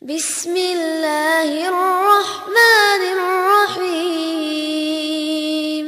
بسم الله الرحمن الرحيم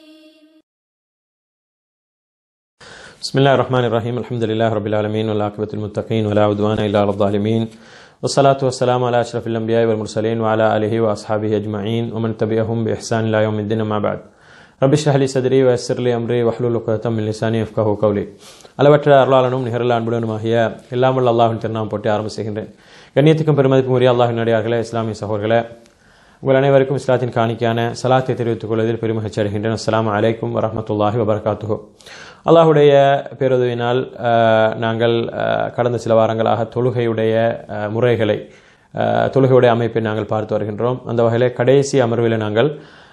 بسم الله الرحمن الرحيم الحمد لله رب العالمين والعاقبة المتقين ولا عدوان إلا على الظالمين والصلاة والسلام على أشرف الأنبياء والمرسلين وعلى آله وأصحابه أجمعين ومن تبعهم بإحسان إلى يوم الدين ما بعد ரபி ஷஹலி சதுரி வயசிர்லி அம்ரி வஹ்லுல் உக்கதம் மின் லிசானி இஃப்கஹு கௌலி அளவற்ற அருளாளனும் நிகரல அன்புடனுமாகிய எல்லாமல் அல்லாஹின் திருநாமம் போட்டு ஆரம்ப செய்கின்றேன் கண்ணியத்துக்கும் பெருமதிக்கும் உரிய அல்லாஹின் நடிகார்களே இஸ்லாமிய சகோதரர்களே உங்கள் அனைவருக்கும் இஸ்லாத்தின் காணிக்கான சலாத்தை தெரிவித்துக் கொள்வதில் பெருமகிழ்ச்சி அடைகின்றேன் அஸ்லாம் அலைக்கும் வரமத்துல்லாஹி வபரகாத்துஹு அல்லாஹுடைய பேருதவினால் அஹ், நாங்கள் அஹ், கடந்த சில வாரங்களாக தொழுகையுடைய அஹ், முறைகளை அஹ், தொழுகையுடைய அமைப்பை நாங்கள் பார்த்து வருகின்றோம் அந்த வகையில் கடைசி அமர்வில் நாங்கள்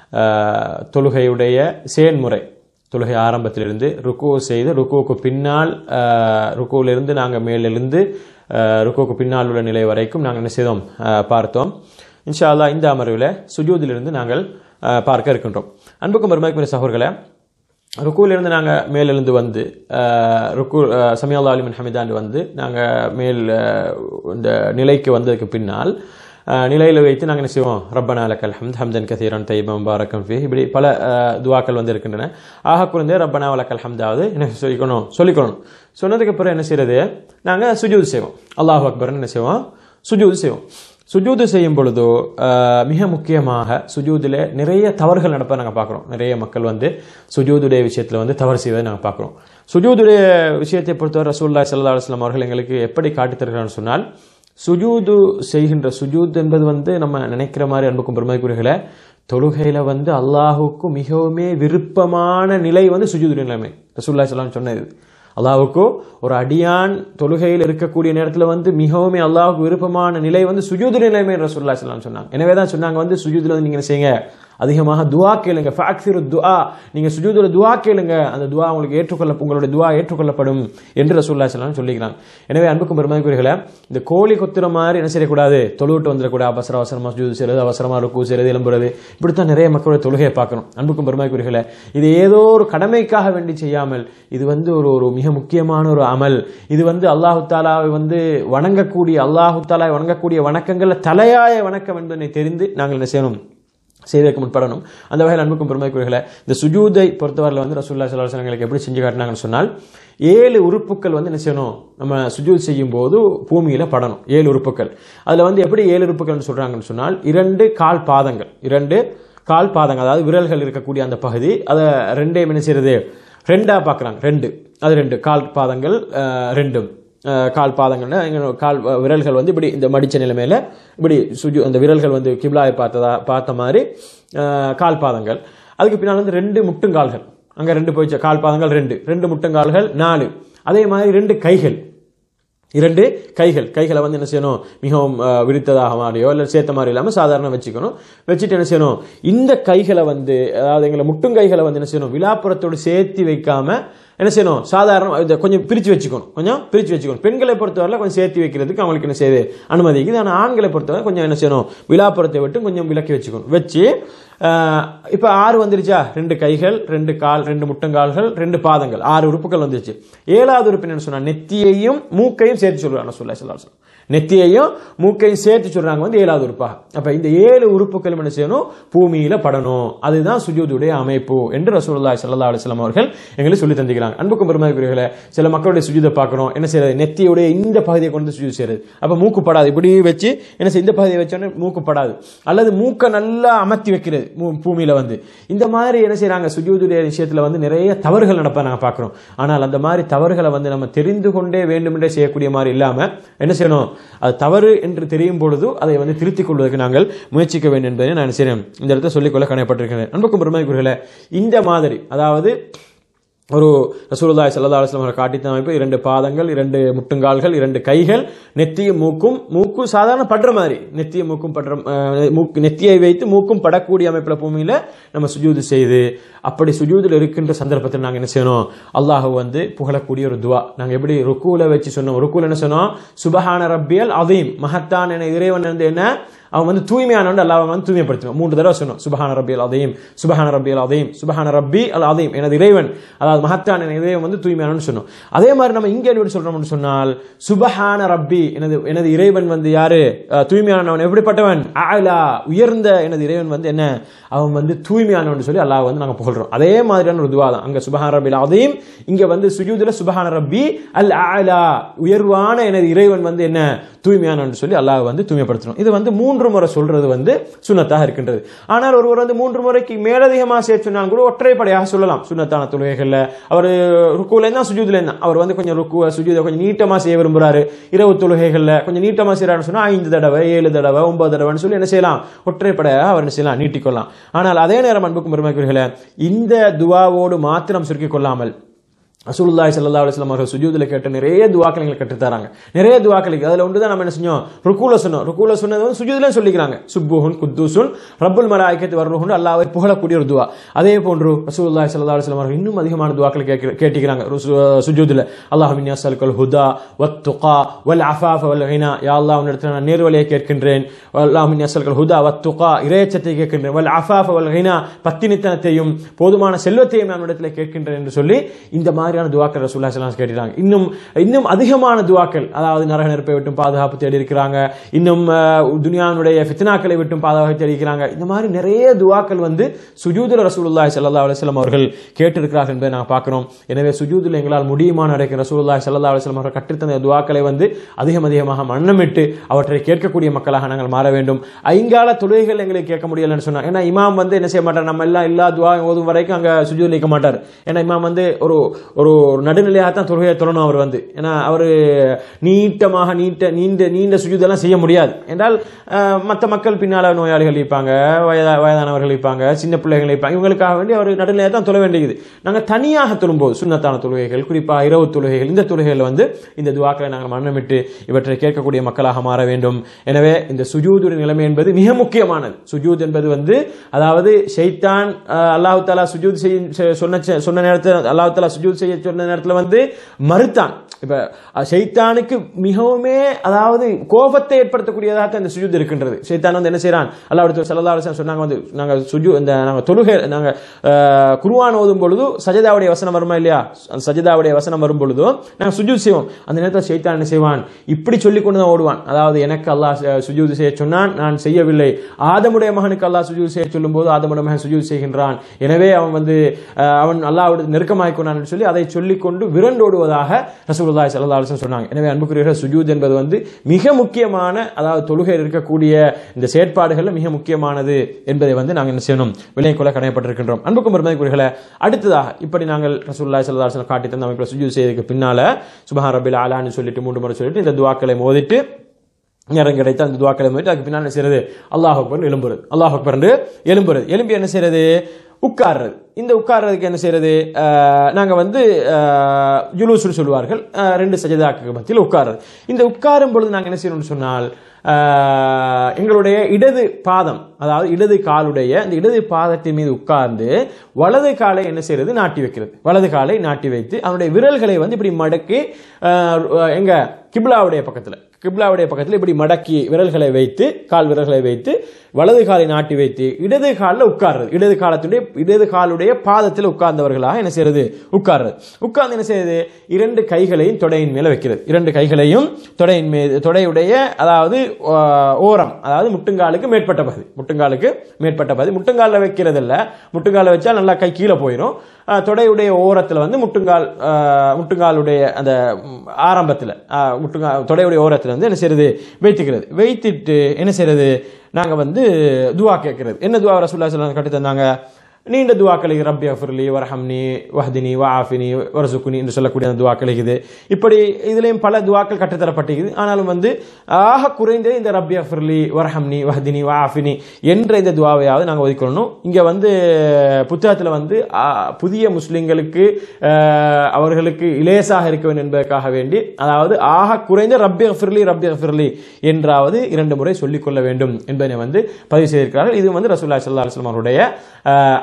அஹ், தொழுகையுடைய செயல்முறை தொழுகை ஆரம்பத்திலிருந்து ருக்கு செய்து ருக்குவுக்கு பின்னால் அஹ், ருக்குவிலிருந்து நாங்கள் மேலிருந்து அஹ், ருக்குவுக்கு பின்னால் உள்ள நிலை வரைக்கும் நாங்கள் என்ன செய்தோம் அஹ், பார்த்தோம் இன்ஷா அல்லாஹ் இந்த அமர்வில் சுஜூதிலிருந்து நாங்கள் அஹ், பார்க்க இருக்கின்றோம் அன்புக்கும் பெருமைக்குரிய சகோதரர்களே ருக்குவிலிருந்து நாங்கள் மேலெழுந்து வந்து அஹ், ருக்கு அஹ், சமியா அலிமின் ஹமிதாண்டு வந்து நாங்கள் மேல் அஹ், இந்த நிலைக்கு வந்ததுக்கு பின்னால் அஹ், நிலையில் வைத்து நாங்கள் என்ன செய்வோம் ரப்பனா லக்கல் ஹம்த் ஹம்தன் கதீரன் தைபம் பாரக்கம் ஃபி இப்படி பல அஹ், துவாக்கள் வந்து இருக்கின்றன ஆக குறைந்தே ரப்பனா வலக்கல் ஹம்தாவது என்ன சொல்லிக்கணும் சொல்லிக்கணும் சொன்னதுக்கு அப்புறம் என்ன செய்யறது நாங்கள் சுஜூத் செய்வோம் அல்லாஹ் அக்பர்னு என்ன செய்வோம் சுஜூத் செய்வோம் சுஜூது செய்யும் பொழுது அஹ், மிக முக்கியமாக சுஜூதில் நிறைய தவறுகள் நடப்பதை நாங்கள் பார்க்குறோம் நிறைய மக்கள் வந்து சுஜூதுடைய விஷயத்தில் வந்து தவறு செய்வதை நாங்கள் பார்க்குறோம் சுஜூதுடைய விஷயத்தை பொறுத்தவரை ரசூல்லா சல்லா அலுவலாம் அவர்கள் எங்களுக்கு எப்படி காட்டித் தருகிறான்னு சொன்னால் சுஜூது செய்கின்ற சுஜூத் என்பது வந்து நம்ம நினைக்கிற மாதிரி அன்புக்கும் பெருமைக்குரியர்களே தொழுகையில் வந்து அல்லாஹுக்கு மிகவுமே விருப்பமான நிலை வந்து சுஜூது நிலைமை ரசூல்லா சல்லாம் சொன்னது அல்லாஹுக்கு ஒரு அடியான் தொழுகையில் இருக்கக்கூடிய நேரத்தில் வந்து மிகவும் அல்லாஹுக்கு விருப்பமான நிலை வந்து சுஜூது நிலைமை ரசூல்லா ஸல்லல்லாஹு சொன்னாங்க எனவே தான் சொன்னாங்க வந்து சுஜூதில் வந்து நீங்கள் என்ன செய்யுங்க அதிகமாக துஆ கேளுங்க ஃபஅக்ஸிரு துஆ நீங்கள் சுஜூதுல துஆ கேளுங்க அந்த துஆ உங்களுக்கு ஏற்றுக்கொள்ள உங்களுடைய துஆ ஏற்றுக்கொள்ளப்படும் என்று ரசூல்லா ஸல்லல்லாஹு சொல்லிக்கிறாங்க எனவே அன்புக்கும் பெருமைக்குரியர்களே இந்த கோழி கொத்துற மாதிரி என்ன செய்யக்கூடாது தொழுவிட்டு வந்துடக்கூடாது அவசர அவசரமாக சுஜூது செய்கிறது அவசரமாக ருக்கு செய்கிறது எலும்புறது இப்படித்தான் நிறைய மக்களுடைய தொழுகையை பார்க்கணும் அன்புக்கும் பெருமைக்குரியர்களே இது ஏதோ ஒரு கடமைக்காக வேண்டி செய்யாமல் இது வந்து ஒரு ஒரு மிக முக்கியமான ஒரு அமல் இது வந்து அல்லாஹு தாலாவை வந்து வணங்கக்கூடிய அல்லாஹு தாலாவை வணங்கக்கூடிய வணக்கங்கள்ல தலையாய வணக்கம் என்பதை தெரிந்து நாங்கள் என்ன செய்யணும் செய்வதற்கு முற்படணும் அந்த வகையில் அன்புக்கும் பெருமைக்குரியர்களே இந்த சுஜூதை பொறுத்தவரையில் வந்து ரசூல்லா சல்லாஹ் எங்களுக்கு எப்படி செஞ்சு காட்டினாங்கன்னு சொன்னால் ஏழு உறுப்புகள் வந்து என்ன செய்யணும் நம்ம சுஜூத் செய்யும் போது பூமியில படணும் ஏழு உறுப்புகள் அதுல வந்து எப்படி ஏழு உறுப்புகள்னு சொல்றாங்கன்னு சொன்னால் இரண்டு கால் பாதங்கள் இரண்டு கால் பாதங்கள் அதாவது விரல்கள் இருக்கக்கூடிய அந்த பகுதி அதை ரெண்டையும் என்ன செய்யறது ரெண்டா பார்க்குறாங்க ரெண்டு அது ரெண்டு கால் பாதங்கள் அஹ், ரெண்டும் அஹ், கால் பாதங்கள்னா இங்க கால் வ- விரல்கள் வந்து இப்படி இந்த மடிச்ச நிலைமையில இப்படி சுஜு அந்த விரல்கள் வந்து கிப்லாயை பார்த்ததா பார்த்த மாதிரி அஹ், கால் பாதங்கள் அதுக்கு பின்னால் வந்து ரெண்டு முட்டுங்கால்கள் அங்க ரெண்டு போயிடுச்சு கால் பாதங்கள் ரெண்டு ரெண்டு முட்டுங்கால்கள் நாலு அதே மாதிரி ரெண்டு கைகள் இரண்டு கைகள் கைகளை வந்து என்ன செய்யணும் மிகவும் அஹ், விரித்ததாக மாதிரியோ இல்லை சேர்த்த மாதிரி இல்லாமல் சாதாரண வச்சுக்கணும் வச்சுட்டு என்ன செய்யணும் இந்த கைகளை வந்து அதாவது எங்களை முட்டும் கைகளை வந்து என்ன செய்யணும் விழாப்புறத்தோடு சேர்த்து வைக்காம என்ன செய்யணும் சாதாரண இதை கொஞ்சம் பிரித்து வச்சுக்கணும் கொஞ்சம் பிரித்து வச்சுக்கணும் பெண்களை பொறுத்தவரை கொஞ்சம் சேர்த்து வைக்கிறதுக்கு அவங்களுக்கு என்ன செய்யுது அனுமதி இருக்குது ஆனால் ஆண்களை பொறுத்தவரை கொஞ்சம் என்ன செய்யணும் விழாப்புறத்தை விட்டு கொஞ்சம் விலக்கி வச்சுக்கணும் வச்சு இப்போ ஆறு வந்துருச்சா ரெண்டு கைகள் ரெண்டு கால் ரெண்டு முட்டங்கால்கள் ரெண்டு பாதங்கள் ஆறு உறுப்புகள் வந்துருச்சு ஏழாவது உறுப்பு என்ன சொன்னா நெத்தியையும் மூக்கையும் சேர்த்து சொல்றாங்க சொல்ல சொல்லலாம் நெத்தியையும் மூக்கையும் சேர்த்து சொல்றாங்க வந்து ஏழாவது உறுப்பாக அப்ப இந்த ஏழு உறுப்புகள் என்ன செய்யணும் பூமியில படணும் அதுதான் சுஜூதுடைய அமைப்பு என்று ரசூலுல்லாஹி ஸல்லல்லாஹு அலைஹி வஸல்லம் அவர்கள் எங்களுக்கு சொல்லி தந்திக்கிறாங்க அன்புக்கும் பெருமைக்குரியவர்களே சில மக்களுடைய சுஜூதை பார்க்கணும் என்ன செய்யறது நெத்தியுடைய இந்த பகுதியை கொண்டு சுஜூது செய்யறது அப்ப மூக்கு படாது இப்படி வச்சு என்ன செய்ய இந்த பகுதியை வச்சோன்னே மூக்கு படாது அல்லது மூக்கை நல்லா அமர்த்தி வைக்கிறது மூ- பூமியில வந்து இந்த மாதிரி என்ன செய்றாங்க சுஜூதுடைய விஷயத்துல வந்து நிறைய தவறுகள் நடப்ப நாங்க பார்க்கிறோம் ஆனால் அந்த மாதிரி தவறுகளை வந்து நம்ம தெரிந்து கொண்டே வேண்டுமென்றே செய்யக்கூடிய மாதிரி இல்லாம என்ன செய்யணும் அது தவறு என்று தெரியும் பொழுது அதை வந்து திருத்திக் கொள்வதற்கு நாங்கள் முயற்சிக்க வேண்டும் என்பதை நான் செய்றேன் இந்த இடத்துல சொல்லிக்கொள்ள கணையப்பட்டிருக்கிறேன் அன்புக்கும் பெருமைக்குரியல இந்த மாதிரி அதாவது ஒரு ரசூலுல்லாஹி ஸல்லல்லாஹு அலைஹி வஸல்லம் காட்டித்த அமைப்பு இரண்டு பாதங்கள் இரண்டு முட்டுங்கால்கள் இரண்டு கைகள் நெத்தியும் மூக்கும் மூக்கு சாதாரண படுற மாதிரி நெத்தியும் மூக்கும் படுற அஹ், மூக்கு நெத்தியை வைத்து மூக்கும் படக்கூடிய அமைப்புல பூமியில நம்ம சுஜூது செய்து அப்படி சுஜூதில் இருக்கின்ற சந்தர்ப்பத்தில் நாங்க என்ன செய்யணும் அல்லாஹ் வந்து புகழக்கூடிய ஒரு துவா நாங்க எப்படி ருக்கூல வச்சு சொன்னோம் ருக்கூல என்ன சொன்னோம் சுபஹான ரப்பியல் அதீம் மஹத்தான் என இறைவன் வந்து என்ன அவன் வந்து தூய்மையானவன் அல்லாஹ் வந்து தூய்மைப்படுத்துவான் மூன்று தடவை சொன்னோம் சுபஹான ரப்பி அல் அதையும் சுபஹான ரப்பி அல் அதையும் சுபஹான ரப்பி அல் அதையும் எனது இறைவன் அதாவது மகத்தான எனது இறைவன் வந்து தூய்மையானவன் சொன்னோம் அதே மாதிரி நம்ம இங்கே எப்படி சொல்றோம்னு சொன்னால் சுபஹான ரப்பி எனது எனது இறைவன் வந்து யாரு அஹ், தூய்மையானவன் எப்படிப்பட்டவன் ஆலா உயர்ந்த எனது இறைவன் வந்து என்ன அவன் வந்து தூய்மையானவன் சொல்லி அல்லாஹ் வந்து நாங்க புகழ்றோம் அதே மாதிரியான ஒரு துவா தான் அங்க சுபஹான ரப்பி அதையும் இங்க வந்து சுஜூதுல சுபஹான ரப்பி அல் ஆலா உயர்வான எனது இறைவன் வந்து என்ன தூய்மையானவன் சொல்லி அல்லாஹ் வந்து தூய்மைப்படுத்தணும் இது வந்து மூன்று முறை சொல்றது வந்து சுன்னத்தாக இருக்கின்றது ஆனால் ஒருவர் வந்து மூன்று முறைக்கு மேலதிகமாக சேர்த்து சொன்னாலும் கூட ஒற்றைப்படையாக சொல்லலாம் சுன்னத்தான தொழுகைகள்ல அவர் ருக்குல தான் சுஜூதுல தான் அவர் வந்து கொஞ்சம் ருக்கு சுஜூதை கொஞ்சம் நீட்டமா செய்ய விரும்புறாரு இரவு தொழுகைகள்ல கொஞ்சம் நீட்டமா செய்யறாருன்னு சொன்னா ஐந்து தடவை ஏழு தடவை ஒன்பது தடவைன்னு சொல்லி என்ன செய்யலாம் ஒற்றைப்படையாக அவர் என்ன செய்யலாம் நீட்டிக்கொள்ளலாம் ஆனால் அதே நேரம் அன்புக்கும் பெருமைக்குரியர்களே இந்த துவாவோடு மாத்திரம் சுருக்கிக் கொள்ளாமல் ரசூலுல்லாஹி ஸல்லல்லாஹு அலைஹி வஸல்லம் அவர்கள் சுஜூதுல கேட்ட நிறைய துவாக்கள் எங்களுக்கு கற்றுத் தராங்க நிறைய துவாக்கள் இருக்கு. அதுல ஒன்று தான் நம்ம என்ன செஞ்சோம் ருக்கூல சொன்னோம் ருக்கூல சொன்னது வந்து சுஜூதுல சொல்லிக்கிறாங்க சுப்புஹுன் குத்தூசுன் ரப்புல் மலாய்க்கத்து வர்ருஹுன் அல்லாஹ்வை புகழக்கூடிய ஒரு துவா அதே போன்று ரசூலுல்லாஹி ஸல்லல்லாஹு அலைஹி வஸல்லம் அவர்கள் இன்னும் அதிகமான துவாக்கள் கேட்க- கேட்டிக்கிறாங்க ருசு- சுஜூதுல அல்லாஹ் மின் யஸ்அலுக்கல் ஹுதா வத்துகா வல் அஃபாஃப வல் கினா யா அல்லாஹ் உன்னிடத்தில் நான் நேர்வழியை கேட்கின்றேன் அல்லாஹ் மின் யஸ்அலுக்கல் ஹுதா வத்துகா இறையச்சத்தை கேட்கின்றேன் வல் அஃபாஃப வல் கினா பத்தினித்தனத்தையும் போதுமான செல்வத்தையும் நான் இடத்துல கேட்கின்றேன் என்று சொல்லி இந்த மாதிரியான துவாக்கள் ரசூல்லா ஸல்லல்லாஹு அலைஹி கேட்டிருக்காங்க இன்னும் இன்னும் அதிகமான துவாக்கள் அதாவது நரக நெருப்பை விட்டும் பாதுகாப்பு தேடி இருக்கிறாங்க இன்னும் அஹ், துனியாவுடைய ஃபித்னாக்களை விட்டும் பாதுகாப்பு தேடி இருக்கிறாங்க இந்த மாதிரி நிறைய துவாக்கள் வந்து சுஜூதுல ரசூலுல்லாஹி ஸல்லல்லாஹு அலைஹி வஸல்லம் அவர்கள் கேட்டிருக்கிறார்கள் என்பதை நாங்கள் பார்க்கிறோம் எனவே சுஜூதுல எங்களால் முடியுமா நடக்கிற ரசூலுல்லாஹி ஸல்லல்லாஹு அலைஹி வஸல்லம் அவர்கள் கற்றுத்தந்த துவாக்களை வந்து அதிகம் அதிகமாக மன்னமிட்டு அவற்றை கேட்கக்கூடிய மக்களாக நாங்கள் மாற வேண்டும் ஐங்கால தொழுகைகள் எங்களுக்கு கேட்க முடியலன்னு சொன்னாங்க ஏன்னா இமாம் வந்து என்ன செய்ய மாட்டார் நம்ம எல்லாம் எல்லா துவா ஓதும் வரைக்கும் அங்க சுஜூத் நிற்க மாட்டார் ஏன்னா இமாம் வந்து ஒரு ஒரு ஒரு நடுநிலையாக தான் தொழுகையை தொழணும் அவர் வந்து ஏன்னா அவர் நீட்டமாக நீட்ட நீண்ட நீண்ட சுஜூதெல்லாம் செய்ய முடியாது என்றால் மற்ற மக்கள் பின்னால நோயாளிகள் இருப்பாங்க வயதா வயதானவர்கள் இருப்பாங்க சின்ன பிள்ளைகள் இருப்பாங்க இவங்களுக்காக வேண்டி அவர் நடுநிலையாக தான் தொழ வேண்டியது நாங்கள் தனியாக தொழும்போது சுண்ணத்தான தொழுகைகள் குறிப்பாக இரவு தொழுகைகள் இந்த தொழுகைகளில் வந்து இந்த துவாக்களை நாங்கள் மன்னமிட்டு இவற்றை கேட்கக்கூடிய மக்களாக மாற வேண்டும் எனவே இந்த சுஜூதுடைய நிலைமை என்பது மிக முக்கியமானது சுஜூத் என்பது வந்து அதாவது ஷைத்தான் அஹ், அல்லாஹ் தாலா சுஜூத் செய்ய செ- சொன்ன செ- சொன்ன நேரத்தில் அல்லாஹ் தாலா சுஜூத் செய்ய சொன்ன நேரத்தில் வந்து மறுத்தான் இப்ப அஹ், ஷைத்தானுக்கு மிகவுமே அதாவது கோபத்தை ஏற்படுத்தக்கூடியதாக தான் இந்த சுஜூத் இருக்கின்றது ஷைத்தான் வந்து என்ன செய்றான் அல்லாஹ் சல்லா அலிஸ்லாம் சொன்னாங்க வந்து நாங்க சுஜு இந்த நாங்க தொழுகை நாங்க அஹ், குர்ஆன் ஓதும் பொழுது சஜதாவுடைய வசனம் வருமா இல்லையா அந்த சஜதாவுடைய வசனம் வரும் பொழுது நாங்க சுஜூத் செய்வோம் அந்த நேரத்தில் ஷைத்தான் என்ன செய்வான் இப்படி சொல்லி கொண்டு தான் ஓடுவான் அதாவது எனக்கு அல்லாஹ் ச- சுஜூத் செய்ய சொன்னான் நான் செய்யவில்லை ஆதமுடைய மகனுக்கு அல்லாஹ் சுஜூத் செய்ய சொல்லும்போது ஆதமுடைய மகன் சுஜூத் செய்கின்றான் எனவே அவன் வந்து அஹ், அவன் அல்லாஹ்வோடு நெருக்கமாய் கொண்டான் சொல்லி அதை சொல்லிக்கொண்டு விரண்டோடுவதாக ரசூலுல்லாஹி ஸல்லல்லாஹு அலைஹி வஸல்லம் சொன்னாங்க எனவே அன்புக்குரிய சுஜூத் என்பது வந்து மிக முக்கியமான அதாவது தொழுகையில் இருக்கக்கூடிய இந்த செயற்பாடுகள்ல மிக முக்கியமானது என்பதை வந்து நாங்கள் என்ன செய்யணும் விலை கொள்ள கடமைப்பட்டிருக்கின்றோம் அன்புக்கும் பெருமதிக்குரியர்களே அடுத்ததாக இப்படி நாங்கள் ரசூலுல்லாஹி ஸல்லல்லாஹு அலைஹி வஸல்லம் காட்டி தந்த அமைப்பில் சுஜூத் செய்ததுக்கு பின்னால சுபஹான் ரபில் ஆலான்னு சொல்லிட்டு மூன்று முறை சொல்லிட்டு இந்த துவாக்களை மோதிட்டு நேரம் கிடைத்த அந்த துவாக்களை மோதிட்டு அதுக்கு பின்னால் என்ன செய்யறது அல்லாஹ் அக்பர் எழும்புறது அல்லாஹ் அக்பர் என்று எழும்புறது எழும்பி என்ன செய்யறது உட்கார்றது இந்த உட்கார்றதுக்கு என்ன செய்யறது அஹ், நாங்க வந்து அஹ், ஜுலூஸ்னு சொல்லுவார்கள் அஹ், ரெண்டு சஜதாக்கு மத்தியில் உட்கார்றது இந்த உட்காரும் பொழுது நாங்க என்ன செய்யணும்னு சொன்னால் அஹ், எங்களுடைய இடது பாதம் அதாவது இடது காலுடைய இந்த இடது பாதத்தின் மீது உட்கார்ந்து வலது காலை என்ன செய்யறது நாட்டி வைக்கிறது வலது காலை நாட்டி வைத்து அவனுடைய விரல்களை வந்து இப்படி மடக்கி அஹ், எங்க கிப்லாவுடைய பக்கத்துல கிப்லாவுடைய பக்கத்தில் இப்படி மடக்கி விரல்களை வைத்து கால் விரல்களை வைத்து வலது காலை நாட்டி வைத்து இடது காலில் உட்கார்றது இடது காலத்துடைய இடது காலுடைய பாதத்தில் உட்கார்ந்தவர்களாக என்ன செய்யறது உட்கார்றது உட்கார்ந்து என்ன செய்யறது இரண்டு கைகளையும் தொடையின் மேல வைக்கிறது இரண்டு கைகளையும் தொடையின் மீது தொடையுடைய அதாவது ஆஹ், ஓரம் அதாவது முட்டுங்காலுக்கு மேற்பட்ட பகுதி முட்டுங்காலுக்கு மேற்பட்ட பகுதி முட்டுங்காலில் வைக்கிறது இல்ல முட்டுங்கால வச்சா நல்லா கை கீழே போயிடும் ஆஹ், தொடையுடைய ஓரத்தில் வந்து முட்டுங்கால் ஆஹ், முட்டுங்காலுடைய அந்த ம், ஆரம்பத்தில் ஆஹ், முட்டுங்கா தொடையுடைய ஓரத்தில் வந்து என்ன செய்யறது வைத்துக்கிறது வைத்துட்டு என்ன செய்யறது நாங்க வந்து துவா கேட்கறது என்ன துவா ரசூல்லா ஸல்லல்லாஹு கட்டி தந்தாங்க நீண்ட துவாக்களை ரப்பி அஃபர்லி வரஹம்னி வஹ்தினி வஆஃபினி வரசுக்குனி என்று சொல்லக்கூடிய அந்த துவாக்கள் இருக்குது இப்படி இதுலேயும் பல துவாக்கள் கற்றுத்தரப்பட்டிருக்குது ஆனாலும் வந்து ஆக குறைந்தது இந்த ரப்பி அஃபர்லி வரஹம்னி வஹ்தினி வஆஃபினி என்ற இந்த துவாவையாவது நாங்கள் ஒதுக்கணும் இங்கே வந்து புத்தகத்தில் வந்து ஆ, புதிய முஸ்லிம்களுக்கு ஆஹ், அவர்களுக்கு இலேசாக இருக்க வேண்டும் என்பதற்காக வேண்டி அதாவது ஆக குறைந்த ரப்பி அஃபிர்லி ரப்பி அஃபிர்லி என்றாவது இரண்டு முறை சொல்லிக்கொள்ள வேண்டும் என்பதை வந்து பதிவு செய்திருக்கிறார்கள் இது வந்து ரசூல்லா ஸல்லல்லாஹு அலைஹி வஸல்லம் அவருடைய ஆஹ்,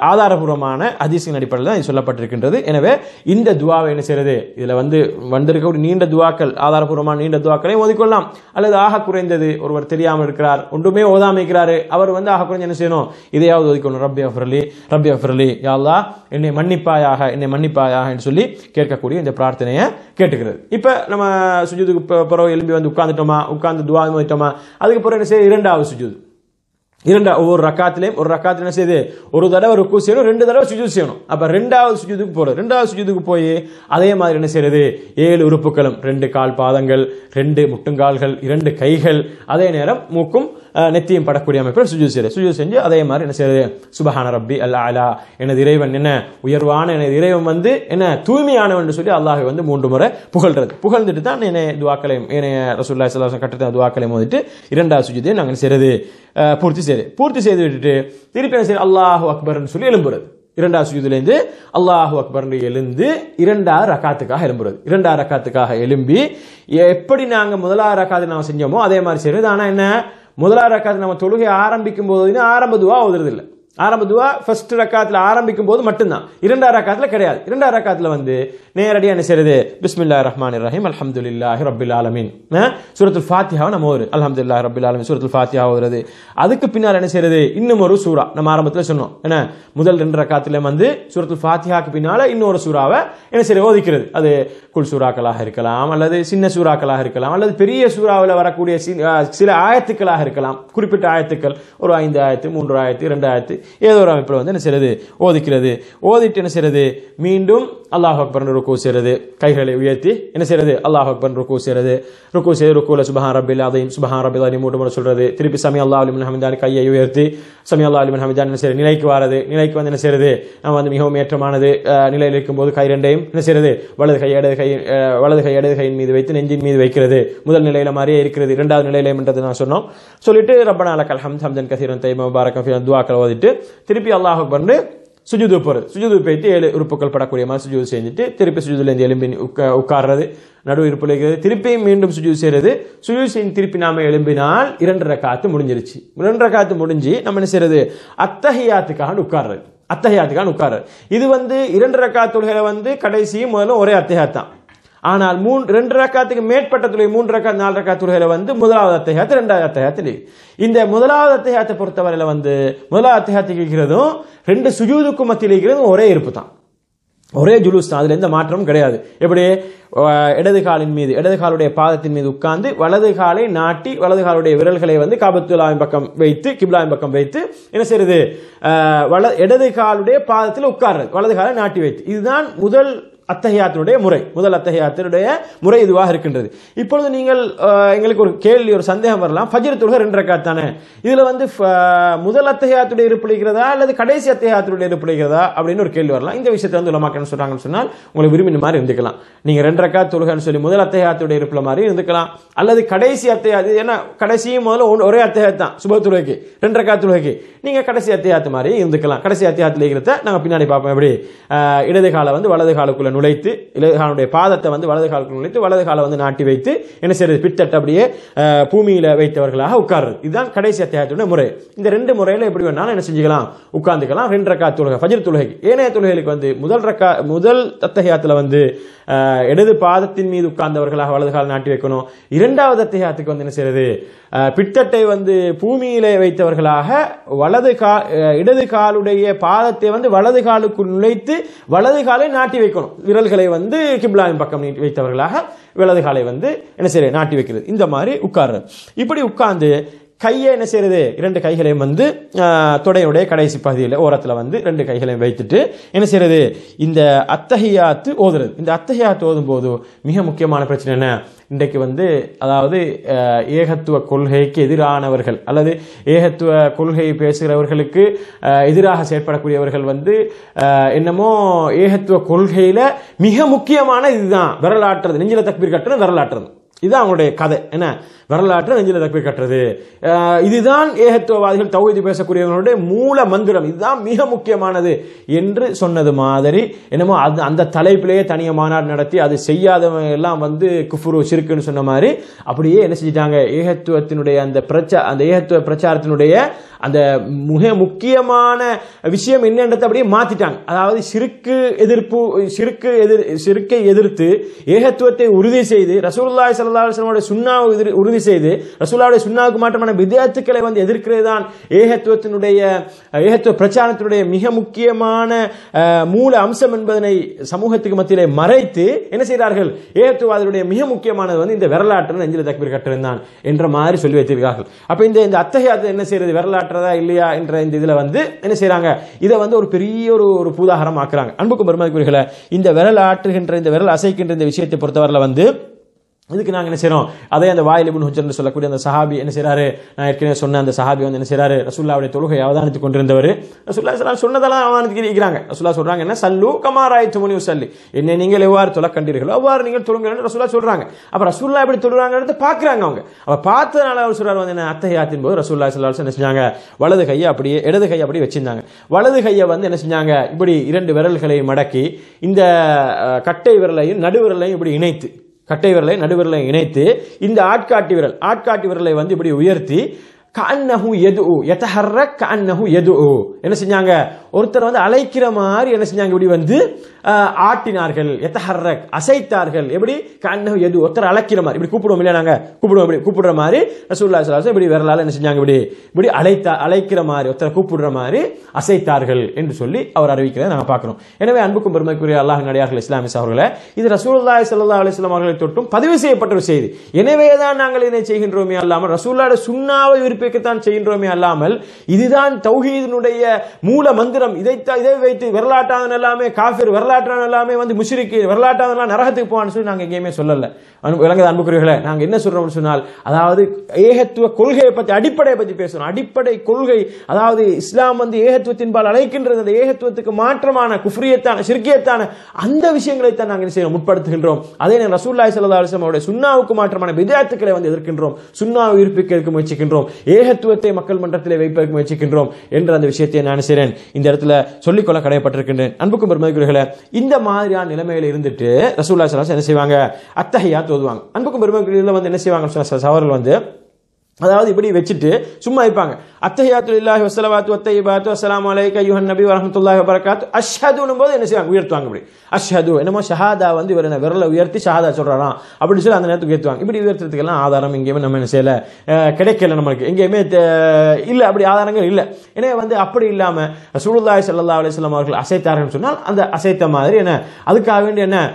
ஆதாரபூர்வமான ஹதீஸின் அடிப்படையில் தான் இது சொல்லப்பட்டிருக்கின்றது எனவே இந்த துவாவை என்ன செய்யறது இதுல வந்து வந்திருக்கக்கூடிய நீண்ட துவாக்கள் ஆதாரபூர்வமான நீண்ட துவாக்களை ஓதிக்கொள்ளலாம் அல்லது ஆக குறைந்தது ஒருவர் தெரியாமல் இருக்கிறார் ஒன்றுமே ஓதாம இருக்கிறாரு அவர் வந்து ஆக குறைஞ்ச என்ன செய்யணும் இதையாவது ஒதுக்கணும் ரப்பி அஃபர்லி ரப்பி அஃபர்லி யாழ்லா என்னை மன்னிப்பாயாக என்னை மன்னிப்பாயாக என்று சொல்லி கேட்கக்கூடிய இந்த பிரார்த்தனையை கேட்டுக்கிறது இப்ப நம்ம சுஜூதுக்கு ப- பிறகு எழும்பி வந்து உட்கார்ந்துட்டோமா உட்கார்ந்து துவா ஓதிட்டோமா அதுக்கு பிறகு என்ன செய்ய இரண்டாவது சுஜூது இரண்டா ஒவ்வொரு ரக்காத்திலையும் ஒரு ரக்காத்துல என்ன செய்யுது ஒரு தடவை ருக்கு செய்யணும் ரெண்டு தடவை சுஜூத் செய்யணும் அப்ப ரெண்டாவது சுஜூதுக்கு போறது ரெண்டாவது சுஜூதுக்கு போய் அதே மாதிரி என்ன செய்யறது ஏழு உறுப்புகளும் ரெண்டு கால் பாதங்கள் ரெண்டு முட்டுங்கால்கள் இரண்டு கைகள் அதே நேரம் மூக்கும் அஹ், நெத்தியும் படக்கூடிய அமைப்பில் சுஜூத் செய்யறது சுஜூத் செஞ்சு அதே மாதிரி என்ன செய்யறது சுபஹான ரப்பி அல்ல அலா எனது இறைவன் என்ன உயர்வான எனது இறைவன் வந்து என்ன தூய்மையானவன் என்று சொல்லி அல்லாஹை வந்து மூன்று முறை புகழ்றது புகழ்ந்துட்டு தான் என்னை துவாக்களையும் என்னைய ரசூல்லா சல்லாஹ் கட்டத்தை துவாக்களையும் மோதிட்டு இரண்டாவது சுஜூத்தையும் நாங்கள் என்ன செய்யறது அஹ், பூர்த்தி செய்து பூர்த்தி செய்து விட்டுட்டு திருப்பி என்ன செய்யறது அல்லாஹு அக்பர்னு சொல்லி எழும்புறது இரண்டாவது சுஜூதிலேருந்து அல்லாஹு அக்பர்னு எழுந்து இரண்டாவது ரக்காத்துக்காக எழும்புறது இரண்டாவது ரக்காத்துக்காக எழும்பி எப்படி நாங்க முதலாவது ரக்காத்து நாம செஞ்சோமோ அதே மாதிரி செய்யறது ஆனா என்ன முதலாவது ரக்காத்து நம்ம தொழுகை ஆரம்பிக்கும் போது ஆரம்ப துவா ஓதுறது இல்லை ஆரம்ப துவா ஃபர்ஸ்ட் ரக்காத்துல ஆரம்பிக்கும் போது மட்டும்தான் இரண்டாவது ரக்காத்துல கிடையாது இரண்டாவது ரக்காத்துல வந்து நேரடியா என்ன செய்யறது பிஸ்மில்லா ரஹ்மான் ரஹீம் அல்ஹம்துலில்லாஹி ரப்பில் ஆலமீன் அஹ், சூரத்துல் ஃபாத்திஹாவை நம்ம ஓது அல்ஹம்துலில்லாஹி ரப்பில் ஆலமீன் சூரத்துல் ஃபாத்திஹா ஓதுறது அதுக்கு பின்னால் என்ன செய்யறது இன்னும் ஒரு சூரா நம்ம ஆரம்பத்துல சொன்னோம் என்ன முதல் ரெண்டு ரக்காத்துல வந்து சூரத்துல் ஃபாத்திஹாக்கு பின்னால இன்னொரு சூறாவை என்ன செய்யறது ஓதிக்கிறது அது குல் சூறாக்களாக இருக்கலாம் அல்லது சின்ன சூறாக்களாக இருக்கலாம் அல்லது பெரிய சூறாவில் வரக்கூடிய சி- அஹ், சில ஆயத்துக்களாக இருக்கலாம் குறிப்பிட்ட ஆயத்துக்கள் ஒரு ஐந்து ஆயத்து மூன்று ஆயத்து இரண்டு ஆயத்து ஏதோ ஒரு அமைப்பில் வந்து என்ன செய்யறது ஓதிக்கிறது ஓதிட்டு என்ன செய்யறது மீண்டும் அல்லாஹ் அக்பர் ருக்கு செய்யறது கைகளை உயர்த்தி என்ன செய்யறது அல்லாஹ் அக்பர் ருக்கு செய்யறது ருக்கு செய்து ருக்குல சுபஹான் ரபில் அதையும் சுபஹான் ரபில் அதையும் மூன்று முறை சொல்றது திருப்பி சமி அல்லா அலிமன் ஹமிதான் கையை உயர்த்தி சமி அல்லா அலிமன் ஹமிதான் என்ன செய்யறது நிலைக்கு வாரது நிலைக்கு வந்து என்ன செய்யறது நம்ம வந்து மிகவும் ஏற்றமானது அஹ், நிலையில் இருக்கும்போது கை ரெண்டையும் என்ன செய்யறது வலது கை இடது கை அஹ், வலது கை இடது கையின் மீது வைத்து நெஞ்சின் மீது வைக்கிறது முதல் நிலையில மாதிரியே இருக்கிறது இரண்டாவது நிலையில என்றது நான் சொன்னோம் சொல்லிட்டு ரப்பனா லக்கல் ஹம்த் ஹம்தன் கசீரன் தைம பாரகம் ஃபீ துவாக்கள் ஓதிட்டு திருப்பி அல்லாஹ் பண்ணு சுஜுது போறது சுஜுது போயிட்டு ஏழு உறுப்புகள் படக்கூடிய மாதிரி சுஜுது செஞ்சுட்டு திருப்பி சுஜுதுல இருந்து எலும்பி உட்கா- உட்கார்றது நடு இருப்பில் இருக்கிறது திருப்பியும் மீண்டும் சுஜூது செய்யறது சுஜூது செய்து திருப்பி நாம எழும்பினால் இரண்டு ரக்காத்து முடிஞ்சிருச்சு இரண்டு ரக்காத்து முடிஞ்சு நம்ம என்ன செய்யறது அத்தஹியாத்துக்காக உட்கார்றது அத்தஹியாத்துக்காக உட்கார்றது இது வந்து இரண்டு ரக்காத் தொழுகையில வந்து கடைசியும் முதல்ல ஒரே அத்தஹியாத் தான் ஆனால் மூன்று ரெண்டு ரக்காத்துக்கு மேற்பட்ட தொழுகை மூன்று ரக்காத் நாலு ரக்காத் தொழுகையில வந்து முதலாவது அத்தஹியாத்து ரெண்டாவது அத்தஹியாத்து இல்லை இந்த முதலாவது அத்தஹியாத்தை பொறுத்தவரையில வந்து முதலாவது அத்தஹியாத்துக்கு இருக்கிறதும் ரெண்டு சுஜூதுக்கும் மத்தியில் இருக்கிறதும் ஒரே இருப்பு தான் ஒரே ஜுலூஸ் தான் அதுல எந்த மாற்றமும் கிடையாது எப்படி அஹ், இடது காலின் மீது இடது காலுடைய பாதத்தின் மீது உட்கார்ந்து வலது காலை நாட்டி வலது காலுடைய விரல்களை வந்து காபத்துல்லாவின் பக்கம் வைத்து கிப்லாவின் பக்கம் வைத்து என்ன செய்யறது அஹ், வல இடது காலுடைய பாதத்தில் உட்கார்றது வலது காலை நாட்டி வைத்து இதுதான் முதல் அத்தகையாத்தினுடைய முறை முதல் அத்தகையாத்தினுடைய முறை இதுவாக இருக்கின்றது இப்பொழுது நீங்கள் அஹ், எங்களுக்கு ஒரு கேள்வி ஒரு சந்தேகம் வரலாம் ஃபஜ்ர் தொழுகை ரெண்டு ரக்காத் தானே இதுல வந்து ஃப- முதல் அத்தகையாத்துடைய இருப்பு இருக்கிறதா அல்லது கடைசி அத்தகையாத்துடைய இருப்பு இருக்கிறதா அப்படின்னு ஒரு கேள்வி வரலாம் இந்த விஷயத்தை வந்து உலமாக்க என்ன சொல்றாங்கன்னு சொன்னால் உங்களுக்கு விரும்பின மாதிரி இருந்துக்கலாம் நீங்க ரெண்டு ரக்காத் தொழுகைன்னு சொல்லி முதல் அத்தகையாத்துடைய இருப்புல மாதிரி இருந்துக்கலாம் அல்லது கடைசி அத்தையாத்து ஏன்னா கடைசியும் முதல்ல ஒன்று- ஒரே அத்தகையாத் தான் சுப தொழுகைக்கு ரெண்டு ரக்காத் தொழுகைக்கு நீங்க கடைசி அத்தியாயத்து மாதிரி இருந்துக்கலாம் கடைசி அத்தியாயத்தில் இருக்கிறத நாங்க பின்னாடி பார்ப்போம் எப்படி ஆஹ், இடது காலை வந்து வலது காலுக்குள்ள நுழைத்து இடது காலுடைய பாதத்தை வந்து வலது காலுக்குள்ள நுழைத்து வலது காலை வந்து நாட்டி வைத்து என்ன செய்யறது பித்தட்டு அப்படியே ஆஹ், பூமியில வைத்தவர்களாக உட்கார்றது இதுதான் கடைசி அத்தியாயத்துடைய முறை இந்த ரெண்டு முறையில எப்படி வேணாலும் என்ன செஞ்சுக்கலாம் உட்கார்ந்துக்கலாம் ரெண்டு ரக்கா தொழுகை ஃபஜ்ர் தொழுகைக்கு ஏனைய தொழுகைகளுக்கு வந்து முதல் ரக்கா முதல் அத்தகையாத்துல வந்து ஆஹ், இடது பாதத்தின் மீது உட்கார்ந்தவர்களாக வலது கால் நாட்டி வைக்கணும் இரண்டாவது அத்தகையாத்துக்கு வந்து என்ன செய்யறது ஆஹ், பித்தட்டை வந்து பூமியிலே வைத்தவர்களாக வலது கா ஆஹ், இடது காலுடைய பாதத்தை வந்து வலது காலுக்குள் நுழைத்து வலது காலை நாட்டி வைக்கணும் விரல்களை வந்து கிப்லாவின் பக்கம் நீட்டி வைத்தவர்களாக வலது காலை வந்து என்ன செய்யறது நாட்டி வைக்கிறது இந்த மாதிரி உட்கார்றது இப்படி உட்கார்ந்து கையை என்ன செய்யறது இரண்டு கைகளையும் வந்து ஆஹ், தொடையுடைய கடைசி பகுதியில் ஓரத்தில் வந்து ரெண்டு கைகளையும் வைத்துட்டு என்ன செய்யறது இந்த அத்தஹியாத்து ஓதுறது இந்த அத்தஹியாத்து ஓதும் போது மிக முக்கியமான பிரச்சனை என்ன இன்றைக்கு வந்து அதாவது ஆஹ், ஏகத்துவ கொள்கைக்கு எதிரானவர்கள் அல்லது ஏகத்துவ கொள்கையை பேசுகிறவர்களுக்கு ஆஹ், எதிராக செயற்படக்கூடியவர்கள் வந்து ஆஹ், என்னமோ ஏகத்துவ கொள்கையில மிக முக்கியமான இதுதான் விரலாட்டுறது நெஞ்சில தக்பீர் கட்டுறது விரலாட்டுறது இதுதான் அவங்களுடைய கதை என்ன வரலாற்று நெஞ்சில தக்பீர் கட்டுறது அஹ் இதுதான் ஏகத்துவவாதிகள் தௌஹீது பேசக்கூடியவர்களுடைய மூல மந்திரம் இதுதான் மிக முக்கியமானது என்று சொன்னது மாதிரி என்னமோ அது அந்த தலைப்பிலேயே தனிய மாநாடு நடத்தி அது செய்யாதவங்க எல்லாம் வந்து குஃபுரு சிறுக்குன்னு சொன்ன மாதிரி அப்படியே என்ன செஞ்சிட்டாங்க ஏகத்துவத்தினுடைய அந்த பிரச்சா அந்த ஏகத்துவ பிரச்சாரத்தினுடைய அந்த மிக முக்கியமான விஷயம் என்னன்றதை அப்படியே மாத்திட்டாங்க அதாவது சிறுக்கு எதிர்ப்பு சிறுக்கு எதிர் சிறுக்கை எதிர்த்து ஏகத்துவத்தை உறுதி செய்து ரசூலுல்லாஹி ஸல்லல்லாஹு அலைஹி வஸல்லம் சுன்னாவை எதிர் உறுதி செய்து ரசூலுல்லாஹுடைய சுன்னாவுக்கு மாற்றமான விதத்துக்களை வந்து எதிர்க்கிறது தான் ஏகத்துவத்தினுடைய ஏகத்துவ பிரச்சாரத்தினுடைய மிக முக்கியமான அஹ், மூல அம்சம் என்பதனை சமூகத்துக்கு மத்தியிலே மறைத்து என்ன செய்கிறார்கள் ஏகத்துவாதிகளுடைய மிக முக்கியமானது வந்து இந்த வரலாற்று நெஞ்சில தக்பீர் கட்டுறது என்ற மாதிரி சொல்லி வைத்திருக்கார்கள் அப்ப இந்த இந்த அத்தகையாத்தை என்ன செய்யறது வரலாற்றதா இல்லையா என்ற இந்த இதுல வந்து என்ன செய்றாங்க இதை வந்து ஒரு பெரிய ஒரு ஒரு பூதாகரம் ஆக்குறாங்க அன்புக்கும் பெருமதிக்குரியர்களே இந்த விரல் ஆற்றுகின்ற இந்த விரல் அசைக்கின்ற இந்த விஷயத்தை பொறுத்தவரையில வந்து இதுக்கு நாங்க என்ன செய்றோம் அதே அந்த வாயில் இப்னு ஹுஜர்னு சொல்லக்கூடிய அந்த சஹாபி என்ன செய்றாரு நான் ஏற்கனவே சொன்ன அந்த சஹாபி வந்து என்ன செய்றாரு ரசூல்லாவுடைய தொழுகை அவதானித்துக் கொண்டிருந்தவர் ரசூல்லா ஸல்லல்லாஹு சொன்னதெல்லாம் அவதானித்து இருக்கிறாங்க ரசூல்லா சொல்றாங்க என்ன சல்லு கமாராய் துமனி சல்லி என்னை நீங்கள் எவ்வாறு தொலை கண்டீர்களோ அவ்வாறு நீங்கள் தொழுங்கன்னு ரசூல்லா சொல்றாங்க அப்ப ரசூல்லா எப்படி தொழுறாங்கன்னு பார்க்கறாங்க அவங்க அப்ப பார்த்ததுனால அவர் சொல்றாரு வந்து என்ன அத்தகையாத்தின் போது ரசூல்லா ஸல்லல்லாஹு அலைஹி வஸல்லம் என்ன செஞ்சாங்க வலது கையை அப்படியே இடது கையை அப்படியே வச்சிருந்தாங்க வலது கையை வந்து என்ன செஞ்சாங்க இப்படி இரண்டு விரல்களை மடக்கி இந்த அஹ், கட்டை விரலையும் நடு விரலையும் இப்படி இணைத்து கட்டை விரலை நடுவிரலை இணைத்து இந்த ஆட்காட்டி விரல் ஆட்காட்டி விரலை வந்து இப்படி உயர்த்தி கண்ணஹு எது எத்தஹர்ர கண்ணஹு எது என்ன செஞ்சாங்க ஒருத்தர் வந்து அழைக்கிற மாதிரி என்ன செஞ்சாங்க இப்படி வந்து ஆஹ், ஆட்டினார்கள் எத்தஹர்ரக் அசைத்தார்கள் எப்படி கண்ணஹு எது ஒருத்தர் அழைக்கிற மாதிரி இப்படி கூப்பிடுவோம் இல்லையா நாங்க கூப்பிடுவோம் இப்படி கூப்பிடுற மாதிரி ரசூல்லா ஸல்லல்லாஹு இப்படி விரலால என்ன செஞ்சாங்க இப்படி இப்படி அழைத்தா அழைக்கிற மாதிரி ஒருத்தர் கூப்பிடுற மாதிரி அசைத்தார்கள் என்று சொல்லி அவர் அறிவிக்கிறதை நாங்க பார்க்கிறோம் எனவே அன்புக்கும் பெருமைக்குரிய அல்லாஹ் நடிகார்கள் இஸ்லாமிய அவர்களே இது ரசூலுல்லாஹி ஸல்லல்லாஹு அலைஹி வஸல்லம் அவர்களை தொட்டும் பதிவு செய்யப்பட்ட ஒரு செய்தி எனவே தான் நாங்கள் இதனை செய்கின்றோமே அல்லாமல் ரசூலுல்லாஹ்வுடைய சுன்னாவை விருப்பிக்கத்தான் செய்கின்றோமே அல்லாமல் இதுதான் தௌஹீதினுடைய மூல மந்திரம் இதைத்தான் இதை வைத்து வரலாற்றான எல்லாமே காஃபிர் வரலாற்றான எல்லாமே வந்து முஷ்ரிக்கு வரலாற்றான எல்லாம் நரகத்துக்கு போவான்னு சொல்லி நாங்க எங்கேயுமே சொல்லல அன்பு- விளங்குது அன்புக்குரியவர்களே நாங்க என்ன சொல்றோம்னு சொன்னால் அதாவது ஏகத்துவ கொள்கையை பத்தி அடிப்படையை பத்தி பேசுறோம் அடிப்படை கொள்கை அதாவது இஸ்லாம் வந்து ஏகத்துவத்தின்பால் அழைக்கின்றது அந்த ஏகத்துவத்துக்கு மாற்றமான குஃப்ரியத்தான சிறுக்கியத்தான அந்த விஷயங்களை தான் நாங்கள் என்ன செய்யறோம் முற்படுத்துகின்றோம் அதே நேரம் ரசூல்லாய் சல்லா அலிஸ்லாம் அவருடைய சுன்னாவுக்கு மாற்றமான விதத்துக்களை வந்து எதிர்க்கின்றோம் சுன்னாவை உயிர்ப்பிக்க முயற்சிக்கின்றோம் ஏகத்துவத்தை மக்கள் மன்றத்திலே வைப்பதற்கு முயற்சிக்கின்றோம் என்ற அந்த விஷயத்தை நான் செய்றேன் இந்த இடத்துல சொல்லிக்கொள்ள கடையப்பட்டிருக்கின்றேன் அன்புக்கும் பெருமதிக்குரியர்களே இந்த மாதிரியான நிலைமையில இருந்துட்டு ரசூல்லா சலாஸ் என்ன செய்வாங்க அத்தகையா தோதுவாங்க அன்புக்கும் பெருமதிக்குரியல வந்து என்ன செய்வாங்க சொன்ன சவர்கள் வந்து அதாவது இப்படி வச்சுட்டு சும்மா இருப்பாங்க அத்தஹியாத்து இல்லாஹி வஸ்ஸலவாத்து வத்தையிபாத்து அஸ்ஸலாமு அலைக்க யுஹன் நபி வரஹ்மத்துல்லாஹி வபரகாத்து அஷ்ஹதுனும் போது என்ன செய்வாங்க உயர்த்துவாங்க இப்படி அஷ்ஹது என்னமோ ஷஹாதா வந்து இவர் என்ன விரலை உயர்த்தி ஷஹாதா சொல்றாராம் அப்படின்னு சொல்லி அந்த நேரத்துக்கு உயர்த்துவாங்க இப்படி உயர்த்துறதுக்கெல்லாம் ஆதாரம் எங்கேயுமே நம்ம என்ன செய்யல அஹ், கிடைக்கல நம்மளுக்கு எங்கேயுமே தே- இல்ல அப்படி ஆதாரங்கள் இல்ல எனவே வந்து அப்படி இல்லாம ரசூலுல்லாஹி ஸல்லல்லாஹு அலைஹி வஸல்லம் அவர்கள் அசைத்தார்கள் சொன்னால் அந்த அசைத்த மாதிரி என்ன அதுக்காக வேண்டி என்ன